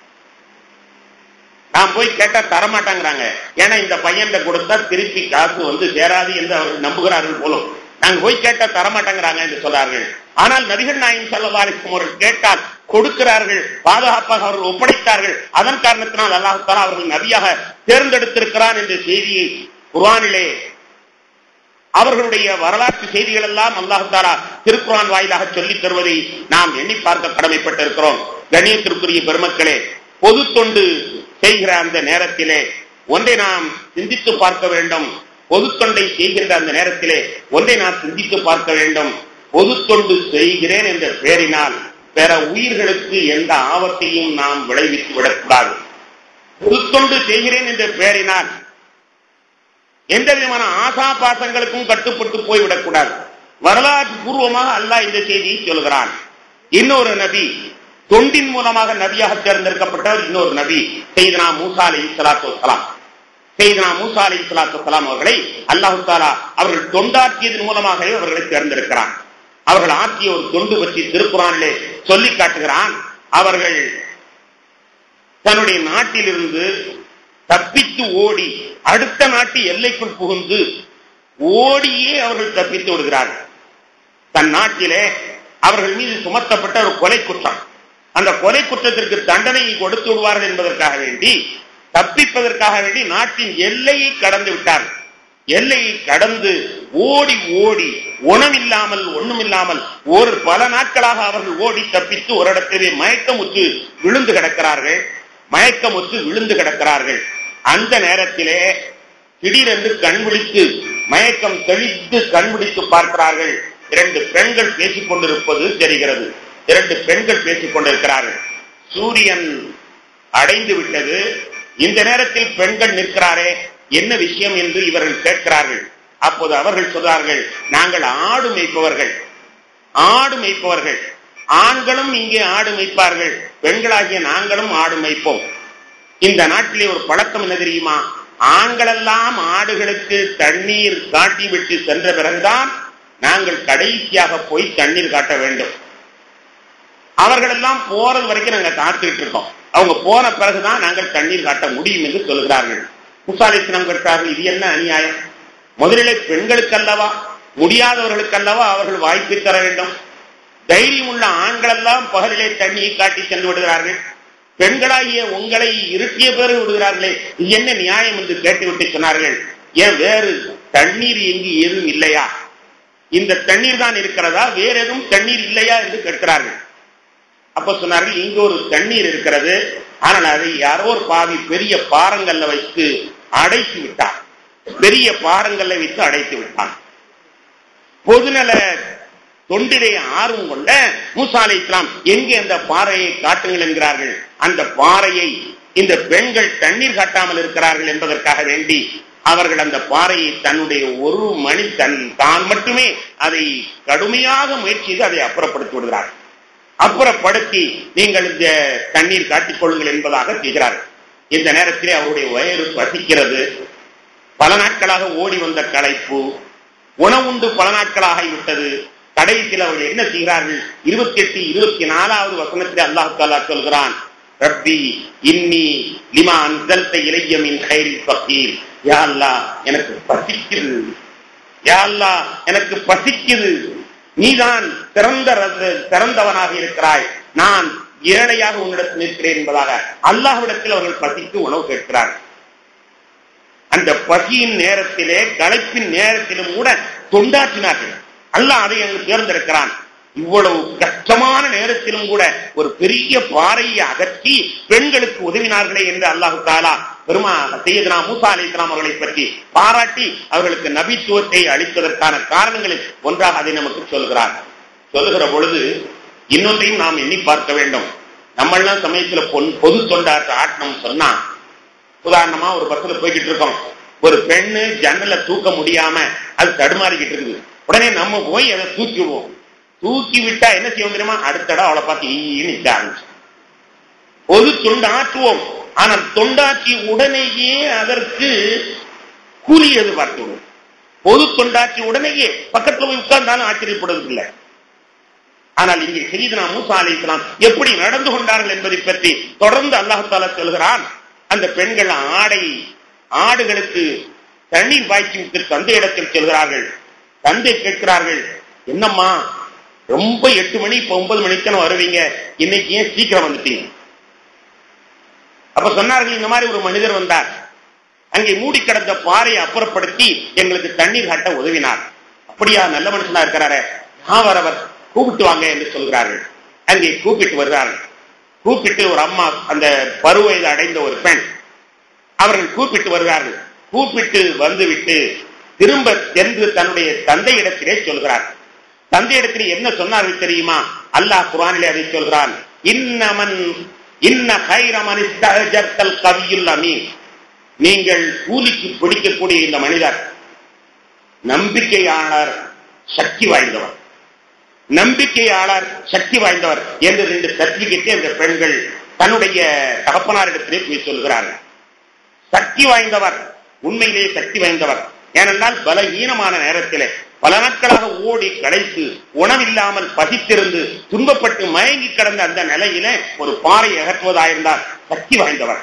நான் போய் கேட்டா தரமாட்டாங்கிறாங்க ஏன்னா இந்த பையன்கிட்ட கொடுத்தா திருப்பி காசு வந்து சேராது என்று அவர்கள் நம்புகிறார்கள் போலும் நாங்க போய் கேட்டா தரமாட்டாங்கிறாங்க என்று சொல்றார்கள் ஆனால் நபிகள் நாயின் செல்லவாரிக்கும் அவர்கள் கேட்டால் கொடுக்கிறார்கள் பாதுகாப்பாக அவர்கள் ஒப்படைத்தார்கள் அதன் காரணத்தினால் அல்லாஹாலா அவர்கள் நபியாக தேர்ந்தெடுத்திருக்கிறான் என்ற செய்தியை குர்ஆனிலே அவர்களுடைய வரலாற்று செய்திகள் எல்லாம் அல்லாஹாலா திருக்குரான் வாயிலாக சொல்லித் தருவதை நாம் எண்ணி பார்க்க கடமைப்பட்டிருக்கிறோம் கண்ணியத்திற்குரிய பெருமக்களே பொது தொண்டு செய்கிற அந்த நேரத்திலே ஒன்றை நாம் சிந்தித்து பார்க்க வேண்டும் பொது தொண்டை செய்கின்ற அந்த நேரத்திலே ஒன்றை நாம் சிந்தித்து பார்க்க வேண்டும் பொது தொண்டு செய்கிறேன் என்ற பெயரினால் பிற உயிர்களுக்கு எந்த ஆபத்தையும் நாம் விளைவித்து விடக்கூடாது பொது தொண்டு செய்கிறேன் என்ற பெயரினால் எந்த விதமான ஆசா பாசங்களுக்கும் கட்டுப்பட்டு போய்விடக்கூடாது வரலாற்று பூர்வமாக அல்லாஹ் இந்த செய்தியை சொல்கிறான் இன்னொரு நபி தொண்டின் மூலமாக நபியாக தேர்ந்தெடுக்கப்பட்டவர் இன்னொரு நபி செய்தனா மூசா அலி சலாத்து வலாம் செய்தனா மூசா அலி சலாத்து வலாம் அவர்களை அல்லாஹு தாலா அவர்கள் தொண்டாற்றியதன் மூலமாகவே அவர்களை தேர்ந்தெடுக்கிறான் அவர்கள் ஆற்றிய ஒரு தொண்டு பற்றி திருக்குறானிலே சொல்லி காட்டுகிறான் அவர்கள் தன்னுடைய நாட்டிலிருந்து தப்பித்து ஓடி அடுத்த நாட்டு எல்லைக்குள் புகுந்து ஓடியே அவர்கள் தப்பித்து விடுகிறார்கள் தன் நாட்டிலே அவர்கள் மீது சுமத்தப்பட்ட ஒரு கொலை குற்றம் அந்த கொலை குற்றத்திற்கு தண்டனையை கொடுத்து விடுவார்கள் என்பதற்காக வேண்டி தப்பிப்பதற்காக வேண்டி நாட்டின் எல்லையை கடந்து விட்டார்கள் எல்லையை கடந்து ஓடி ஓடி உணவில்லாமல் ஒண்ணுமில்லாமல் ஒரு பல நாட்களாக அவர்கள் ஓடி தப்பித்து ஒரு இடத்திலே மயக்கமுற்று விழுந்து கிடக்கிறார்கள் மயக்கமுற்று விழுந்து கிடக்கிறார்கள் அந்த நேரத்திலே திடீரென்று கண் விழித்து மயக்கம் தெளித்து கண் விழித்து பார்க்கிறார்கள் இரண்டு பெண்கள் பேசிக் கொண்டிருப்பது தெரிகிறது இரண்டு பெண்கள் பேசிக் கொண்டிருக்கிறார்கள் சூரியன் அடைந்து விட்டது இந்த நேரத்தில் பெண்கள் நிற்கிறாரே என்ன விஷயம் என்று இவர்கள் கேட்கிறார்கள் அப்போது அவர்கள் சொல்றார்கள் நாங்கள் ஆடு மேய்ப்பவர்கள் ஆடு மேய்ப்பவர்கள் ஆண்களும் இங்கே ஆடு மேய்ப்பார்கள் பெண்களாகிய நாங்களும் ஆடு மேய்ப்போம் இந்த நாட்டிலே ஒரு பழக்கம் என்ன தெரியுமா ஆண்களெல்லாம் ஆடுகளுக்கு தண்ணீர் காட்டி விட்டு சென்ற பிறகுதான் நாங்கள் கடைசியாக போய் தண்ணீர் காட்ட வேண்டும் அவர்களெல்லாம் போறது வரைக்கும் நாங்க காத்துக்கிட்டு இருக்கோம் அவங்க போன பிறகுதான் நாங்கள் தண்ணீர் காட்ட முடியும் என்று சொல்கிறார்கள் முசாலிஸ்லாம் கேட்டார்கள் இது என்ன அநியாயம் முதலிலே பெண்களுக்கு அல்லவா முடியாதவர்களுக்கு அல்லவா அவர்கள் வாய்ப்பு தர வேண்டும் தைரியம் உள்ள ஆண்கள் எல்லாம் பகலிலே தண்ணியை காட்டி சென்று விடுகிறார்கள் பெண்களாகிய உங்களை இருட்டிய பேர் விடுகிறார்களே இது என்ன நியாயம் என்று கேட்டுவிட்டு சொன்னார்கள் ஏன் வேறு தண்ணீர் எங்கு எதுவும் இல்லையா இந்த தண்ணீர் தான் இருக்கிறதா வேற எதுவும் தண்ணீர் இல்லையா என்று கேட்கிறார்கள் அப்ப சொன்னார்கள் இங்க ஒரு தண்ணீர் இருக்கிறது ஆனால் அதை யாரோ ஒரு பாவி பெரிய பாறங்கல்ல வைத்து அடைத்து விட்டார் பெரிய பாறங்கல்ல வைத்து அடைத்து விட்டான் பொதுநல தொண்டிலே ஆர்வம் கொண்ட மூசா அலை இஸ்லாம் எங்கே அந்த பாறையை காட்டுங்கள் என்கிறார்கள் அந்த பாறையை இந்த பெண்கள் தண்ணீர் காட்டாமல் இருக்கிறார்கள் என்பதற்காக வேண்டி அவர்கள் அந்த பாறையை தன்னுடைய ஒரு மணி தன் தான் மட்டுமே அதை கடுமையாக முயற்சி செய்து அதை அப்புறப்படுத்தி விடுகிறார் அப்புறப்படுத்தி நீங்கள் இந்த தண்ணீர் காட்டிக் கொள்ளுங்கள் என்பதாக செய்கிறார்கள் இந்த நேரத்திலே அவருடைய வயிறு பசிக்கிறது பல நாட்களாக ஓடி வந்த களைப்பு உணவுண்டு பல நாட்களாக விட்டது கடைசியில் அவர்கள் என்ன செய்கிறார்கள் இருபத்தி எட்டு இருபத்தி நாலாவது வசனத்தில் அல்லாஹ் தாலா சொல்கிறான் ரப்பி இன்னி லிமா அன்சல்த இளையமின் கைரில் பக்கீர் யா அல்லாஹ் எனக்கு பசிக்குது யா அல்லாஹ் எனக்கு பசிக்குது நீதான் திறந்த ரச- திறந்தவனாக இருக்கிறாய் நான் ஏழையாக உன்னிடத்தில் நிற்கிறேன் என்பதாக அல்லாஹ்விடத்தில் அவர்கள் பசிக்கு உணவு கேட்கிறார்கள் அந்த பசியின் நேரத்திலே களைப்பின் நேரத்திலும் கூட தொண்டாற்றினார்கள் அல்லாஹ் அதை எங்களுக்கு தேர்ந்தெடுக்கிறான் இவ்வளவு கஷ்டமான நேரத்திலும் கூட ஒரு பெரிய பாறையை அகற்றி பெண்களுக்கு உதவினார்களே என்று அல்லாஹு தாலா பெருமா செய்யதுனா மூசா அலி இஸ்லாம் அவர்களை பற்றி பாராட்டி அவர்களுக்கு நபித்துவத்தை அளிப்பதற்கான காரணங்களில் ஒன்றாக அதை நமக்கு சொல்கிறார் சொல்லுகிற பொழுது இன்னொன்றையும் நாம் எண்ணி பார்க்க வேண்டும் நம்மளாம் சமயத்துல பொன்- பொது தொண்டாற்ற ஆட்டம் சொன்னா உதாரணமா ஒரு பஸ்ல போய்கிட்டு இருக்கோம் ஒரு பெண்ணு ஜன்னல தூக்க முடியாம அது தடுமாறிக்கிட்டு இருக்குது உடனே நம்ம போய் அதை தூக்கி விடுவோம் தூக்கி விட்டா என்ன செய்வோம் தெரியுமா அடுத்த இடம் அவளை பார்த்து ஈன்னு நிற்க ஆரம்பிச்சு பொது தொண்டாற்றுவோம் ஆனால் தொண்டாற்றி உடனேயே அதற்கு கூலி எதிர்பார்க்கிறோம் பொது தொண்டாற்றி உடனேயே பக்கத்துல போய் உட்கார்ந்தாலும் ஆச்சரியப்படுவது இல்லை ஆனால் இங்கே செய்தனா மூசா அலி இஸ்லாம் எப்படி நடந்து கொண்டார்கள் என்பதை பற்றி தொடர்ந்து அல்லாஹால சொல்கிறான் அந்த பெண்கள் ஆடை ஆடுகளுக்கு தண்ணீர் பாய்ச்சி விட்டு தந்தை இடத்தில் செல்கிறார்கள் தந்தை கேட்கிறார்கள் என்னம்மா ரொம்ப எட்டு மணி இப்ப ஒன்பது மணிக்கு தானே வருவீங்க இன்னைக்கு ஏன் சீக்கிரம் வந்துட்டீங்க அப்ப சொன்னார்கள் இந்த மாதிரி ஒரு மனிதர் வந்தார் அங்கே மூடி கிடந்த பாறையை அப்புறப்படுத்தி எங்களுக்கு தண்ணீர் காட்ட உதவினார் அப்படியா நல்ல மனுஷனா இருக்கிறாரே நான் வரவர் கூப்பிட்டு வாங்க என்று சொல்கிறார்கள் அங்கே கூப்பிட்டு வருகிறார்கள் கூப்பிட்டு ஒரு அம்மா அந்த பருவயது அடைந்த ஒரு பெண் அவர்கள் கூப்பிட்டு வருகிறார்கள் கூப்பிட்டு வந்துவிட்டு திரும்ப சென்று தன்னுடைய தந்தையிடத்திலே சொல்கிறார் தந்தையிடத்தில் என்ன சொன்னார்கள் தெரியுமா அல்லாஹ் குரானிலே அதை சொல்கிறான் இன்னமன் இன்ன கைரமன் இஸ்தஅஜர்தல் கவியுல் அமீன் நீங்கள் கூலிக்கு பிடிக்கக்கூடிய இந்த மனிதர் நம்பிக்கையாளர் சக்தி வாய்ந்தவர் நம்பிக்கையாளர் சக்தி வாய்ந்தவர் என்று ரெண்டு சர்டிபிகேட்டை அந்த பெண்கள் தன்னுடைய தகப்பனாரிடத்திலே போய் சொல்கிறார்கள் சக்தி வாய்ந்தவர் உண்மையிலேயே சக்தி வாய்ந்தவர் ஏனென்றால் பலஹீனமான நேரத்திலே பல நாட்களாக ஓடி களைத்து உணவில்லாமல் பசித்திருந்து துன்பப்பட்டு மயங்கி கிடந்த அந்த நிலையில ஒரு பாறை அகற்றுவதாயிருந்தால் சக்தி வாய்ந்தவர்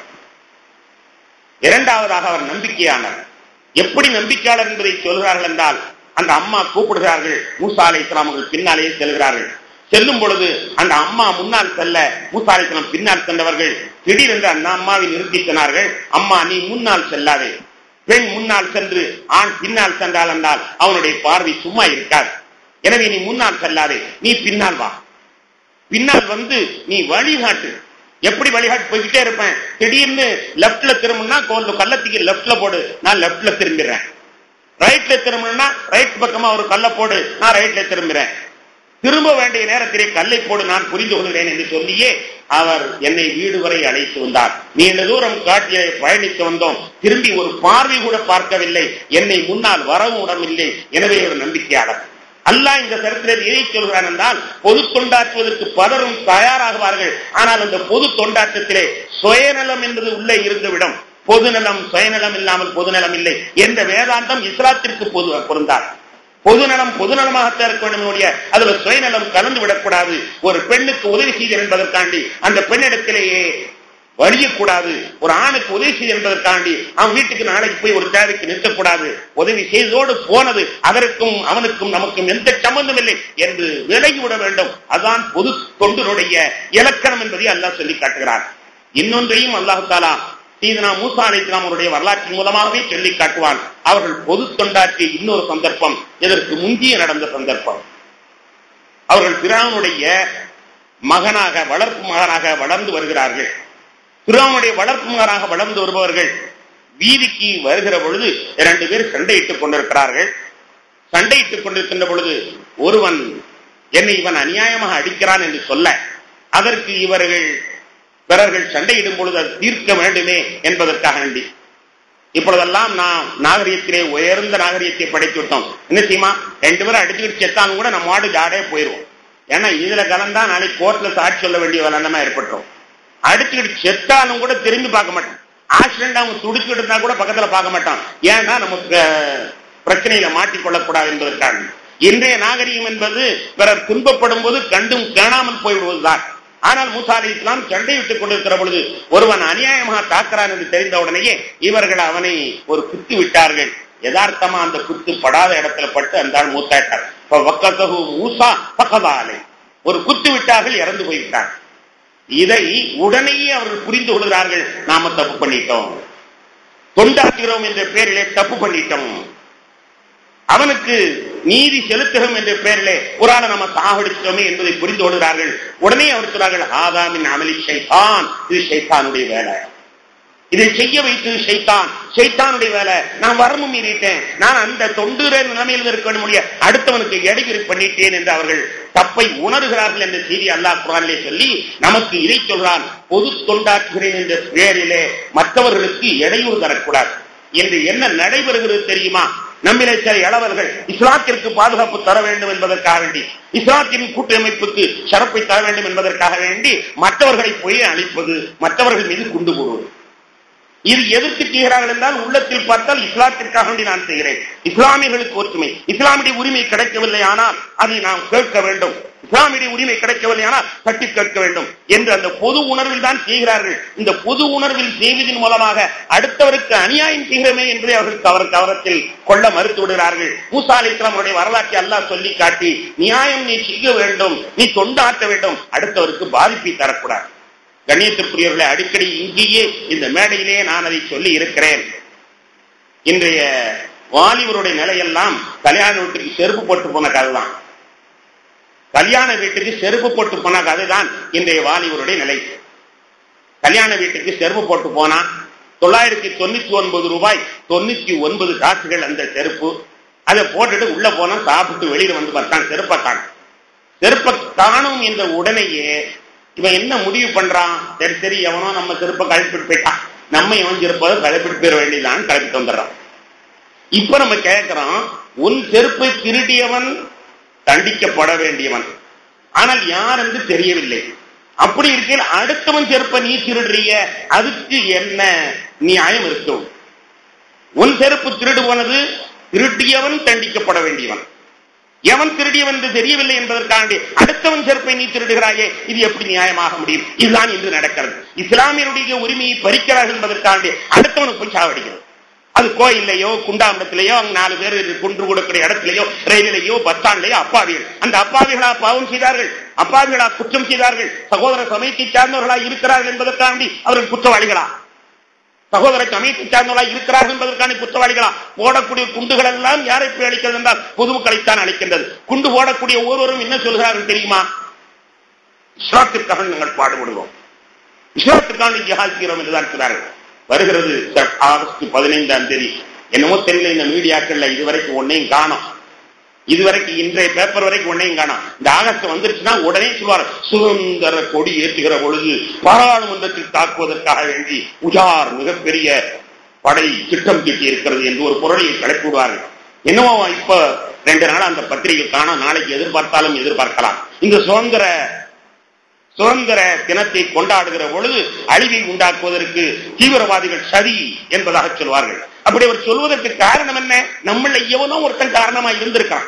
இரண்டாவதாக அவர் நம்பிக்கையானவர் எப்படி நம்பிக்கையாளர் என்பதை சொல்கிறார்கள் என்றால் அந்த அம்மா கூப்பிடுகிறார்கள் மூசா அலை இஸ்லாம் அவர்கள் பின்னாலேயே செல்கிறார்கள் செல்லும் பொழுது அந்த அம்மா முன்னால் செல்ல மூசா அலை இஸ்லாம் பின்னால் சென்றவர்கள் திடீரென்று அந்த அம்மாவை நிறுத்தி சொன்னார்கள் அம்மா நீ முன்னால் செல்லாதே பெண் முன்னால் சென்று ஆண் பின்னால் சென்றால் என்றால் அவனுடைய பார்வை சும்மா இருக்காது எனவே நீ முன்னால் செல்லாதே நீ பின்னால் வா பின்னால் வந்து நீ வழிகாட்டு எப்படி வழிகாட்டு போய்கிட்டே இருப்பேன் திடீர்னு லெப்ட்ல திரும்பினா கொஞ்சம் கள்ளத்துக்கு லெப்ட்ல போடு நான் லெப்ட்ல திரும்பிடுறேன் ரைட்ல திரும்பினா ரைட் பக்கமா ஒரு கல்லை போடு நான் ரைட்ல திரும்புறேன் திரும்ப வேண்டிய நேரத்திலே கல்லை போடு நான் புரிந்து கொள்கிறேன் என்று சொல்லியே அவர் என்னை வீடு வரை அழைத்து வந்தார் நீண்ட தூரம் காட்டிய பயணித்து வந்தோம் திரும்பி ஒரு பார்வை கூட பார்க்கவில்லை என்னை முன்னால் வரவும் விடவில்லை எனவே ஒரு நம்பிக்கையாளர் அல்லாஹ் இந்த சரித்திரத்தில் எதை சொல்கிறான் என்றால் பொது தொண்டாற்றுவதற்கு பலரும் தயாராகுவார்கள் ஆனால் அந்த பொது தொண்டாட்டத்திலே சுயநலம் என்பது உள்ளே இருந்துவிடும் பொதுநலம் சுயநலம் இல்லாமல் பொதுநலம் இல்லை என்ற வேதாந்தம் இஸ்லாத்திற்கு பொது பொருந்தார் பொதுநலம் பொதுநலமாகத்தான் இருக்க வேண்டும் என்னுடைய அதுல சுயநலம் கலந்து விடக்கூடாது ஒரு பெண்ணுக்கு உதவி செய்தல் என்பதற்காண்டி அந்த பெண்ணிடத்திலேயே வழியக்கூடாது ஒரு ஆணுக்கு உதவி செய்து என்பதற்காண்டி அவன் வீட்டுக்கு நாளைக்கு போய் ஒரு தேவைக்கு நிறுத்தக்கூடாது உதவி செய்தோடு போனது அதற்கும் அவனுக்கும் நமக்கும் எந்த சம்பந்தம் இல்லை என்று விலகி விட வேண்டும் அதான் பொது தொண்டனுடைய இலக்கணம் என்பதை அல்லாஹ் சொல்லி காட்டுகிறார் இன்னொன்றையும் அல்லாஹு தாலா சீதனா மூசா அலிஸ்லாம் அவருடைய வரலாற்றின் மூலமாகவே சொல்லி காட்டுவான் அவர்கள் பொது தொண்டாற்றிய இன்னொரு சந்தர்ப்பம் இதற்கு முந்திய நடந்த சந்தர்ப்பம் அவர்கள் பிரானுடைய மகனாக வளர்ப்பு மகனாக வளர்ந்து வருகிறார்கள் பிரானுடைய வளர்ப்பு மகனாக வளர்ந்து வருபவர்கள் வீதிக்கு வருகிற பொழுது இரண்டு பேர் சண்டையிட்டுக் கொண்டிருக்கிறார்கள் சண்டையிட்டுக் கொண்டிருக்கின்ற பொழுது ஒருவன் என்னை இவன் அநியாயமாக அடிக்கிறான் என்று சொல்ல அதற்கு இவர்கள் பிறர்கள் சண்டையிடும் பொழுது அது தீர்க்க வேண்டுமே என்பதற்காக வேண்டி இப்பொழுதெல்லாம் நாம் நாகரிகத்திலே உயர்ந்த நாகரிகத்தை படைத்து விட்டோம் என்ன செய்யுமா ரெண்டு பேரும் அடிச்சுக்கிட்டு செத்தாலும் கூட நம்ம மாடு ஜாடே போயிருவோம் ஏன்னா இதுல கலந்தா நாளைக்கு கோர்ட்ல சாட்சி சொல்ல வேண்டிய வளர்ந்தமா ஏற்பட்டுரும் அடிச்சுக்கிட்டு செத்தாலும் கூட திரும்பி பார்க்க மாட்டோம் ஆக்சிடென்ட் அவங்க துடிச்சுட்டு இருந்தா கூட பக்கத்துல பார்க்க மாட்டான் ஏன்னா நமக்கு அஹ், பிரச்சனையில மாட்டிக்கொள்ளக்கூடாது என்பதற்காக இன்றைய நாகரிகம் என்பது பிறர் துன்பப்படும் போது கண்டும் காணாமல் போய்விடுவதுதான் ஆனால் மூசா அலி இஸ்லாம் சண்டையிட்டுக் கொண்டிருக்கிற பொழுது ஒருவன் அநியாயமாக தாக்குறான் என்று தெரிந்த உடனேயே இவர்கள் அவனை ஒரு குத்து விட்டார்கள் யதார்த்தமா அந்த குத்து படாத இடத்துல பட்டு அந்த ஆள் மூத்தாட்டார் இப்ப வக்கத்தகு மூசா பக்கதாலே ஒரு குத்து விட்டார்கள் இறந்து போய்விட்டார் இதை உடனேயே அவர்கள் புரிந்து கொள்கிறார்கள் நாம தப்பு பண்ணிட்டோம் தொண்டாற்றுகிறோம் என்ற பெயரிலே தப்பு பண்ணிட்டோம் அவனுக்கு நீதி செலுத்துகிறோம் என்ற பெயரிலே ஒரு ஆளை நம்ம சாகடிச்சிட்டோமே என்பதை புரிந்து கொள்கிறார்கள் உடனே அவர் சொல்றார்கள் ஆதாமின் அமளி ஷைத்தான் இது ஷைத்தானுடைய வேலை இதை செய்ய வைத்தது ஷைத்தான் ஷைத்தானுடைய வேலை நான் வரம்பு மீறிட்டேன் நான் அந்த தொண்டுற நிலைமையில் இருக்க முடிய அடுத்தவனுக்கு இடையூறு பண்ணிட்டேன் என்று அவர்கள் தப்பை உணர்கிறார்கள் என்ற செய்தி அல்லாஹ் குரானிலே சொல்லி நமக்கு இதை சொல்றான் பொது தொண்டாற்றுகிறேன் என்ற பெயரிலே மற்றவர்களுக்கு இடையூறு தரக்கூடாது என்று என்ன நடைபெறுகிறது தெரியுமா நம்மிலே சில இளவர்கள் இஸ்லாத்திற்கு பாதுகாப்பு தர வேண்டும் என்பதற்காக வேண்டி இஸ்லாத்தின் கூட்டமைப்புக்கு சிறப்பை தர வேண்டும் என்பதற்காக வேண்டி மற்றவர்களை போய் அழிப்பது மற்றவர்கள் மீது குண்டு போடுவது இது எதற்கு செய்கிறார்கள் என்றால் உள்ளத்தில் பார்த்தால் இஸ்லாத்திற்காக வேண்டி நான் செய்கிறேன் இஸ்லாமியர்களுக்கு ஒற்றுமை இஸ்லாமிய உரிமை கிடைக்கவில்லை ஆனால் அதை நாம் கேட்க வேண்டும் இஸ்லாமிய உரிமை கிடைக்கவில்லை ஆனால் தட்டி கேட்க வேண்டும் என்று அந்த பொது உணர்வில் தான் செய்கிறார்கள் இந்த பொது உணர்வில் செய்வதன் மூலமாக அடுத்தவருக்கு அநியாயம் செய்கிறோமே என்பதை அவர்கள் அவர் கவனத்தில் கொள்ள மறுத்து விடுகிறார்கள் மூசா அலி இஸ்லாமுடைய வரலாற்றை அல்லாஹ் சொல்லி காட்டி நியாயம் நீ செய்ய வேண்டும் நீ தொண்டாற்ற வேண்டும் அடுத்தவருக்கு பாதிப்பை தரக்கூடாது கண்ணியத்திற்குரியவர்களை அடிக்கடி இங்கேயே இந்த மேடையிலேயே நான் அதை சொல்லி இருக்கிறேன் இன்றைய வாலிபருடைய நிலையெல்லாம் கல்யாண வீட்டுக்கு செருப்பு போட்டு போன கதை தான் கல்யாண வீட்டுக்கு செருப்பு போட்டு போன கதை தான் இன்றைய வாலிபருடைய நிலை கல்யாண வீட்டுக்கு செருப்பு போட்டு போனா தொள்ளாயிரத்தி தொண்ணூத்தி ஒன்பது ரூபாய் தொண்ணூத்தி ஒன்பது காசுகள் அந்த செருப்பு அதை போட்டுட்டு உள்ள போனா சாப்பிட்டு வெளியில வந்து பார்த்தான் செருப்பை காணும் செருப்பை காணும் என்ற உடனேயே இவன் என்ன முடிவு பண்றான் சரி சரி எவனோ நம்ம செருப்பை கழிப்பிட்டு போயிட்டான் நம்ம இவன் செருப்பை கழிப்பிட்டு போயிட வேண்டியதான் கழிப்பிட்டு வந்துடுறான் இப்ப நம்ம கேட்கிறோம் உன் செருப்பை திருடியவன் தண்டிக்கப்பட வேண்டியவன் ஆனால் யார் என்று தெரியவில்லை அப்படி இருக்கையில் அடுத்தவன் செருப்பை நீ திருடுறிய அதுக்கு என்ன நியாயம் இருக்கும் உன் செருப்பு திருடு போனது திருட்டியவன் தண்டிக்கப்பட வேண்டியவன் எவன் திருடியவன் என்று தெரியவில்லை என்பதற்காண்டி அடுத்தவன் செருப்பை நீ திருடுகிறாயே இது எப்படி நியாயமாக முடியும் இதுதான் இன்று நடக்கிறது இஸ்லாமியருடைய உரிமையை பறிக்கிறார்கள் என்பதற்காண்டி அடுத்தவனுக்கு போய் சாவடிக்கிறது அது கோயில்லையோ குண்டாமடத்திலேயோ அங்க நாலு பேர் குன்று கொடுக்கிற இடத்திலேயோ ரயிலிலேயோ பஸ் ஸ்டாண்ட்லயோ அப்பாவிகள் அந்த அப்பாவிகளா பாவம் செய்தார்கள் அப்பாவிகளா குற்றம் செய்தார்கள் சகோதர சமயத்தை சார்ந்தவர்களா இருக்கிறார்கள் என்பதற்காண்டி அவர்கள் குற்றவாளிகளா சகோதர சமயத்தை சார்ந்தவர்களா இருக்கிறார்கள் என்பதற்கான குற்றவாளிகளா போடக்கூடிய குண்டுகள் எல்லாம் யாரை போய் அளிக்கிறது என்றால் பொதுமக்களைத்தான் அளிக்கின்றது குண்டு போடக்கூடிய ஒவ்வொருவரும் என்ன சொல்கிறார்கள் தெரியுமா இஸ்லாத்திற்காக நாங்கள் பாடுபடுவோம் இஸ்லாத்திற்காக ஜிஹாத் செய்கிறோம் என்றுதான் இருக்கிறார்கள் வருகிறது செப்- ஆகஸ்ட் பதினைந்தாம் தேதி என்னமோ தெரியல இந்த மீடியாக்கள்ல இதுவரைக்கும் ஒன்னையும் காணும் இதுவரைக்கும் இன்றைய பேப்பர் வரைக்கும் ஒன்னையும் காணும் இந்த ஆகஸ்ட் வந்துருச்சுன்னா உடனே சொல்வார் சுதந்திர கொடி ஏற்றுகிற பொழுது பாராளுமன்றத்தில் தாக்குவதற்காக வேண்டி உஜார் மிகப்பெரிய படை திட்டம் தீட்டி இருக்கிறது என்று ஒரு பொருளையை கிளப்பி விடுவார்கள் என்னவோ இப்ப ரெண்டு நாள் அந்த பத்திரிகை காணோம் நாளைக்கு எதிர்பார்த்தாலும் எதிர்பார்க்கலாம் இந்த சுதந்திர சுதந்திர தினத்தை கொண்டாடுகிற பொழுது அழிவை உண்டாக்குவதற்கு தீவிரவாதிகள் சதி என்பதாக சொல்வார்கள் அப்படி அவர் சொல்வதற்கு காரணம் என்ன நம்மள எவனோ ஒருத்தன் காரணமா இருந்திருக்கான்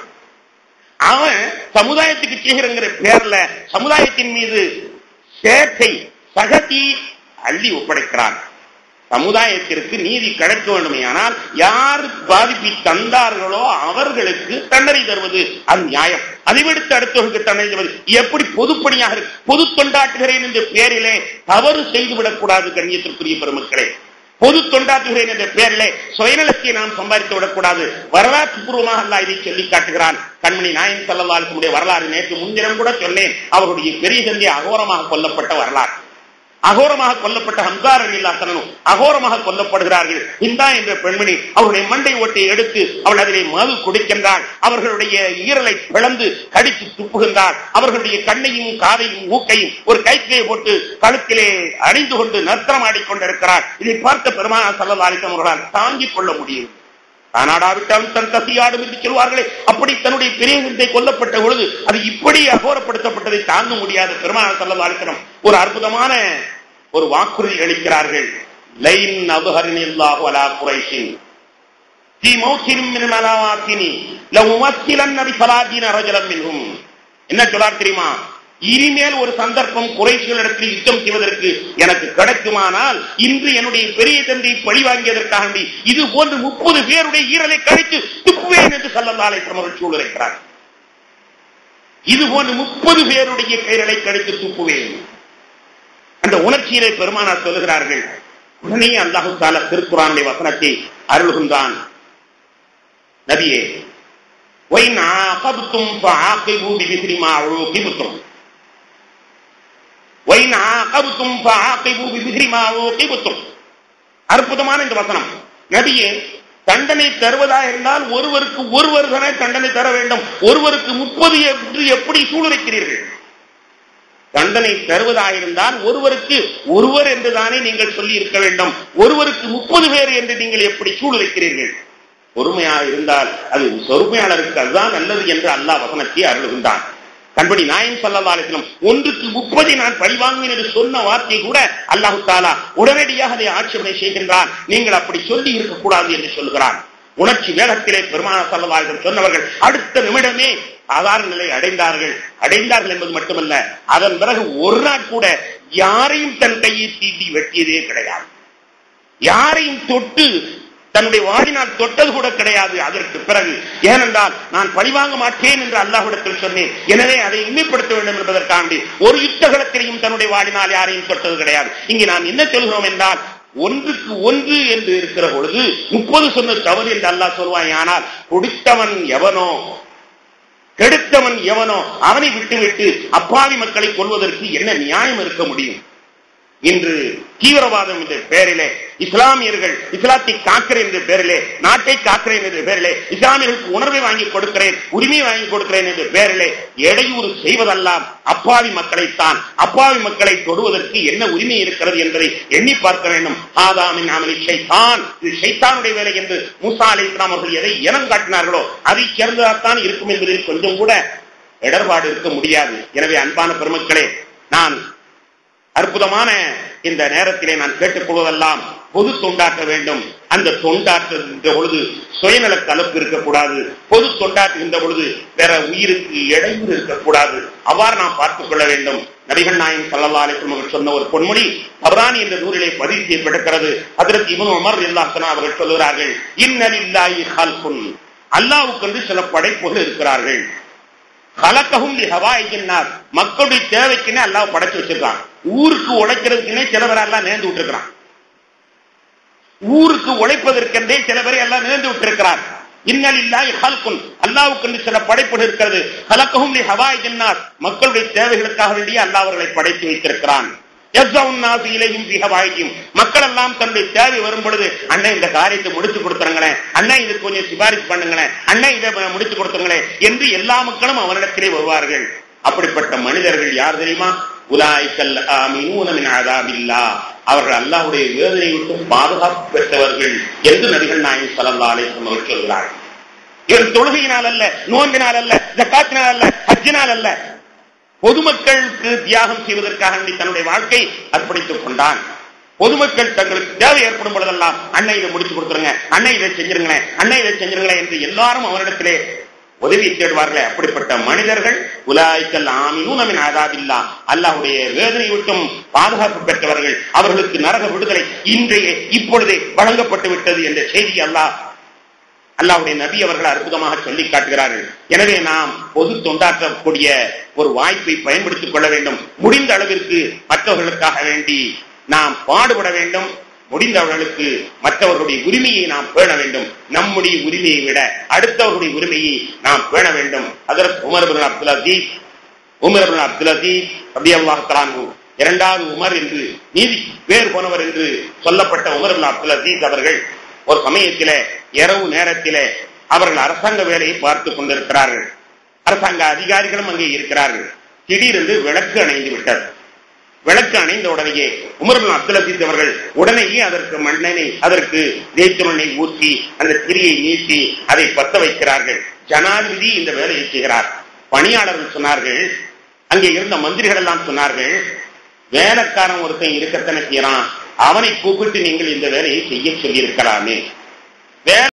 அவன் சமுதாயத்துக்கு செய்கிறங்கிற பேர்ல சமுதாயத்தின் மீது சேட்டை சகதி அள்ளி ஒப்படைக்கிறான் சமுதாயத்திற்கு நீதி கிடைக்க வேண்டுமையானால் யார் பாதிப்பை தந்தார்களோ அவர்களுக்கு தண்டனை தருவது அது நியாயம் அதை விடுத்து அடுத்தவர்களுக்கு தண்டனை தருவது எப்படி பொதுப்பணியாக இருக்கு? பொது தொண்டாற்றுகிறேன் என்ற பெயரிலே தவறு செய்துவிடக் கூடாது கண்ணியத்திற்குரிய பெருமக்களே பொது தொண்டாற்றுகிறேன் என்ற பெயரிலே சுயநலத்தை நாம் சம்பாதித்து விடக்கூடாது வரலாற்று பூர்வமாக அல்லாஹ் இதை சொல்லி காட்டுகிறான் கண்மணி நாயன் சல்லல்லாஹுடைய வரலாறு நேற்று முன்தினம் கூட சொன்னேன் அவருடைய பெரிய தந்தை அகோரமாக கொல்லப்பட்ட வரலாறு அகோரமாக கொல்லப்பட்ட ஹம்சார் அலி அல்லாசனும் அகோரமாக கொல்லப்படுகிறார்கள் இந்தா என்ற பெண்மணி அவருடைய மண்டை ஓட்டை எடுத்து அவள் அதிலே மது குடிக்கின்றாள் அவர்களுடைய ஈரலை பிளந்து கடித்து துப்புகின்றாள் அவர்களுடைய கண்ணையும் காதையும் மூக்கையும் ஒரு கைக்கையை போட்டு கழுத்திலே அணிந்து கொண்டு நர்த்தனம் ஆடிக்கொண்டிருக்கிறார் இதை பார்த்த பெருமான சல்லல்லாலிசம் அவர்களால் தாங்கிக் கொள்ள முடியும் தானாடாவிட்டாலும் தன் கசியாடும் என்று சொல்வார்களே அப்படி தன்னுடைய பெரிய கொல்லப்பட்ட பொழுது அது இப்படி அகோரப்படுத்தப்பட்டதை தாங்க முடியாத பெருமான சல்லல்லாலிசனம் ஒரு அற்புதமான ஒரு வாக்குறுதி அளிக்கிறார்கள் லைன் அபுஹரினில்லாஹு அலா குரைஷின் في موت من ملاواتني لو مثلن بفلادين رجلا منهم என்ன சொல்லார் தெரியுமா இனிமேல் ஒரு சந்தர்ப்பம் குறைஷிகளிடத்தில் யுத்தம் செய்வதற்கு எனக்கு கிடைக்குமானால் இன்று என்னுடைய பெரிய தந்தை பழி வாங்கியதற்காக வேண்டி இது போன்று முப்பது பேருடைய ஈரலை கழித்து துப்புவேன் என்று சல்லல்லாலை அவர்கள் சூழ்நிலைக்கிறார் இது போன்று முப்பது பேருடைய கைரலை கழித்து துப்புவேன் அந்த உணர்ச்சியிலே பெருமானார் சொல்லுகிறார்கள் உடனே அல்லாஹு தால திருக்குறானுடைய வசனத்தை அருள்கின்றான் நபியே ஒயின் ஆகபுத்தும் فعاقبوا بمثل ما عوقبتم وإن عاقبتم فعاقبوا بمثل ما عوقبتم அற்புதமான இந்த வசனம் நபியே தண்டனை தருவதா இருந்தால் ஒருவருக்கு ஒருவர் தானே தண்டனை தர வேண்டும் ஒருவருக்கு முப்பது என்று எப்படி சூழ்நிலைக்கிறீர்கள் தண்டனை தருவதாயிருந்தால் ஒருவருக்கு ஒருவர் என்றுதானே நீங்கள் சொல்லி இருக்க வேண்டும் ஒருவருக்கு முப்பது பேர் என்று நீங்கள் எப்படி சூழ்நிலைக்கிறீர்கள் பொறுமையா இருந்தால் அது சொறுமையாளருக்கு அதுதான் நல்லது என்று அல்லாஹ் வசனத்தை அருளுகின்றான் கண்படி நாயம் சல்லல்லாலிசனம் ஒன்றுக்கு முப்பதை நான் பழிவாங்குவேன் என்று சொன்ன வார்த்தை கூட அல்லாஹு தாலா உடனடியாக அதை ஆட்சேபனை செய்கின்றான் நீங்கள் அப்படி சொல்லி இருக்கக்கூடாது என்று சொல்கிறான் உணர்ச்சி வேகத்திலே பெருமான சல்லல்லாலிசம் சொன்னவர்கள் அடுத்த நிமிடமே சாதாரண நிலை அடைந்தார்கள் அடைந்தார்கள் என்பது மட்டுமல்ல அதன் பிறகு ஒரு நாள் கூட யாரையும் தன் கையை தீட்டி வெட்டியதே கிடையாது யாரையும் தொட்டு தன்னுடைய வாடினால் தொட்டது கூட கிடையாது அதற்கு பிறகு ஏனென்றால் நான் பழிவாங்க மாட்டேன் என்று அல்லாஹ்விடத்தில் சொன்னேன் எனவே அதை இம்மைப்படுத்த வேண்டும் என்பதற்காண்டி ஒரு யுத்தகலத்திலையும் தன்னுடைய வாடினால் யாரையும் தொட்டது கிடையாது இங்கே நாம் என்ன சொல்கிறோம் என்றால் ஒன்றுக்கு ஒன்று என்று இருக்கிற பொழுது முப்பது சொன்ன தவறு என்று அல்லாஹ் சொல்வாய் ஆனால் கொடுத்தவன் எவனோ கெடுத்தவன் எவனோ அவனை விட்டுவிட்டு அப்பாவி மக்களை கொள்வதற்கு என்ன நியாயம் இருக்க முடியும் இன்று தீவிரவாதம் என்ற பெயரிலே இஸ்லாமியர்கள் இஸ்லாத்தை காக்கிறேன் என்ற பெயரிலே நாட்டை காக்கிறேன் என்ற பெயரிலே இஸ்லாமியர்களுக்கு உணர்வை வாங்கி கொடுக்கிறேன் உரிமையை வாங்கி கொடுக்கிறேன் என்ற பெயரிலே இடையூறு செய்வதெல்லாம் அப்பாவி மக்களைத்தான் அப்பாவி மக்களை தொடுவதற்கு என்ன உரிமை இருக்கிறது என்பதை எண்ணி பார்க்க வேண்டும் ஆதாமின் அமலி ஷைத்தான் இது ஷைத்தானுடைய வேலை என்று மூசா அலி இஸ்லாம் அவர்கள் எதை இனம் காட்டினார்களோ அதை சேர்ந்ததாத்தான் இருக்கும் என்பதில் கொஞ்சம் கூட இடர்பாடு இருக்க முடியாது எனவே அன்பான பெருமக்களே நான் அற்புதமான இந்த நேரத்திலே நான் கேட்டுக்கொள்வதெல்லாம் பொது தொண்டாற்ற வேண்டும் அந்த தொண்டாற்றுகின்ற பொழுது சுயநல கலப்பு இருக்கக்கூடாது பொது தொண்டாற்றுகின்ற பொழுது வேற உயிருக்கு இடையூறு இருக்கக்கூடாது அவ்வாறு நாம் பார்த்துக் கொள்ள வேண்டும் நபிகள் நாயன் சல்லல்லாலிக்கும் அவர்கள் சொன்ன ஒரு பொன்மொழி பர்ரானி என்ற நூலிலே பதிவு செய்யப்பட்டிருக்கிறது அதற்கு இவன் உமர் இல்லாசனா அவர்கள் சொல்லுகிறார்கள் இன்னலில்லாஹி ஹல்குன் அல்லாவுக்கென்று சில படைப்புகள் இருக்கிறார்கள் கலக்கவும் ஹவாயினார் மக்களுடைய தேவைக்குன்னே அல்லாஹ் படைச்சு வச்சிருக்கான் ஊருக்கு உழைக்கிறதுக்குன்னே சில பேர் எல்லாம் நேர்ந்து விட்டுருக்கிறான் ஊருக்கு உழைப்பதற்கென்றே சில பேரை எல்லாம் நேர்ந்து விட்டிருக்கிறார் இன்னலில்லாஹி ஹல்குன் அல்லாவுக்கு சில படைப்புகள் இருக்கிறது கலக்கவும் ஹவாயினார் மக்களுடைய தேவைகளுக்காக வேண்டிய அல்லாஹ் அவர்களை படைத்து வைத்திருக்கிறான் மக்கள் எல்லாம் தன்னுடைய தேவை வரும் பொழுது அண்ணன் இந்த காரியத்தை முடிச்சு கொடுத்துருங்களேன் அண்ணன் இதுக்கு கொஞ்சம் சிபாரிசு பண்ணுங்களேன் அண்ணன் இதை முடிச்சு கொடுத்துருங்களேன் என்று எல்லா மக்களும் அவனிடத்திலே வருவார்கள் அப்படிப்பட்ட மனிதர்கள் யார் தெரியுமா உலாய்கல் ஆமீனூனமின் அதாபில்லா அவர்கள் அல்லாஹுடைய வேதனை விட்டு பாதுகாப்பு பெற்றவர்கள் என்று நபிகள் நாயகம் சல்லா அலிஸ்லம் அவர் சொல்கிறார்கள் இவர் தொழுகையினால் அல்ல நோன்பினால் அல்ல ஜக்காத்தினால் அல்ல ஹஜ்ஜினால் அல்ல பொதுமக்களுக்கு தியாகம் செய்வதற்காக தன்னுடைய வாழ்க்கை அர்ப்பணித்துக் கொண்டான் பொதுமக்கள் தங்களுக்கு தேவை ஏற்படும் பொழுதெல்லாம் அண்ணன் இதை முடிச்சு கொடுத்துருங்க அண்ணன் இதை செஞ்சிருங்களேன் அண்ணன் இதை செஞ்சிருங்களேன் என்று எல்லாரும் அவரிடத்திலே உதவி தேடுவார்களே அப்படிப்பட்ட மனிதர்கள் உலாய்க்கல் ஆமினும் நம்மின் ஆதாபில்லா அல்லாஹுடைய வேதனை விட்டும் பாதுகாப்பு பெற்றவர்கள் அவர்களுக்கு நரக விடுதலை இன்றைய இப்பொழுதே வழங்கப்பட்டு விட்டது என்ற செய்தி அல்லாஹ் அல்லாவுடைய நபி அவர்கள் அற்புதமாக சொல்லி காட்டுகிறார்கள் எனவே நாம் பொது தொண்டாற்றக்கூடிய ஒரு வாய்ப்பை பயன்படுத்திக் கொள்ள வேண்டும் முடிந்த அளவிற்கு மற்றவர்களுக்காக வேண்டி நாம் பாடுபட வேண்டும் முடிந்தவர்களுக்கு மற்றவர்களுடைய உரிமையை நாம் பேண வேண்டும் நம்முடைய உரிமையை விட அடுத்தவர்களுடைய உரிமையை நாம் பேண வேண்டும் அதற்கு உமர் பின் அப்துல் அசீஸ் உமர் பின் அப்துல் அசீஸ் ரபி அல்லாஹ் தலான்கு இரண்டாவது உமர் என்று நீதி பேர் போனவர் என்று சொல்லப்பட்ட உமர் இப்னு அப்துல் அசீஸ் அவர்கள் ஒரு சமயத்திலே இரவு நேரத்திலே அவர்கள் அரசாங்க வேலையை பார்த்துக் கொண்டிருக்கிறார்கள் அரசாங்க அதிகாரிகளும் அங்கே இருக்கிறார்கள் திடீரென்று விளக்கு அணைந்து விட்டது விளக்கு அணைந்த உடனேயே உமர்பின் அப்துல் அசீஸ் அவர்கள் உடனேயே அதற்கு மண்ணெண்ணை அதற்கு தேய்த்துமண்ணை ஊற்றி அந்த திரியை நீட்டி அதை பத்த வைக்கிறார்கள் ஜனாதிபதி இந்த வேலையை செய்கிறார் பணியாளர்கள் சொன்னார்கள் அங்கே இருந்த மந்திரிகள் எல்லாம் சொன்னார்கள் வேலைக்காரன் ஒருத்தன் இருக்கத்தானே செய்யறான் அவனை கூப்பிட்டு நீங்கள் இந்த வேலையை செய்ய சொல்லி இருக்கலாமே வேலை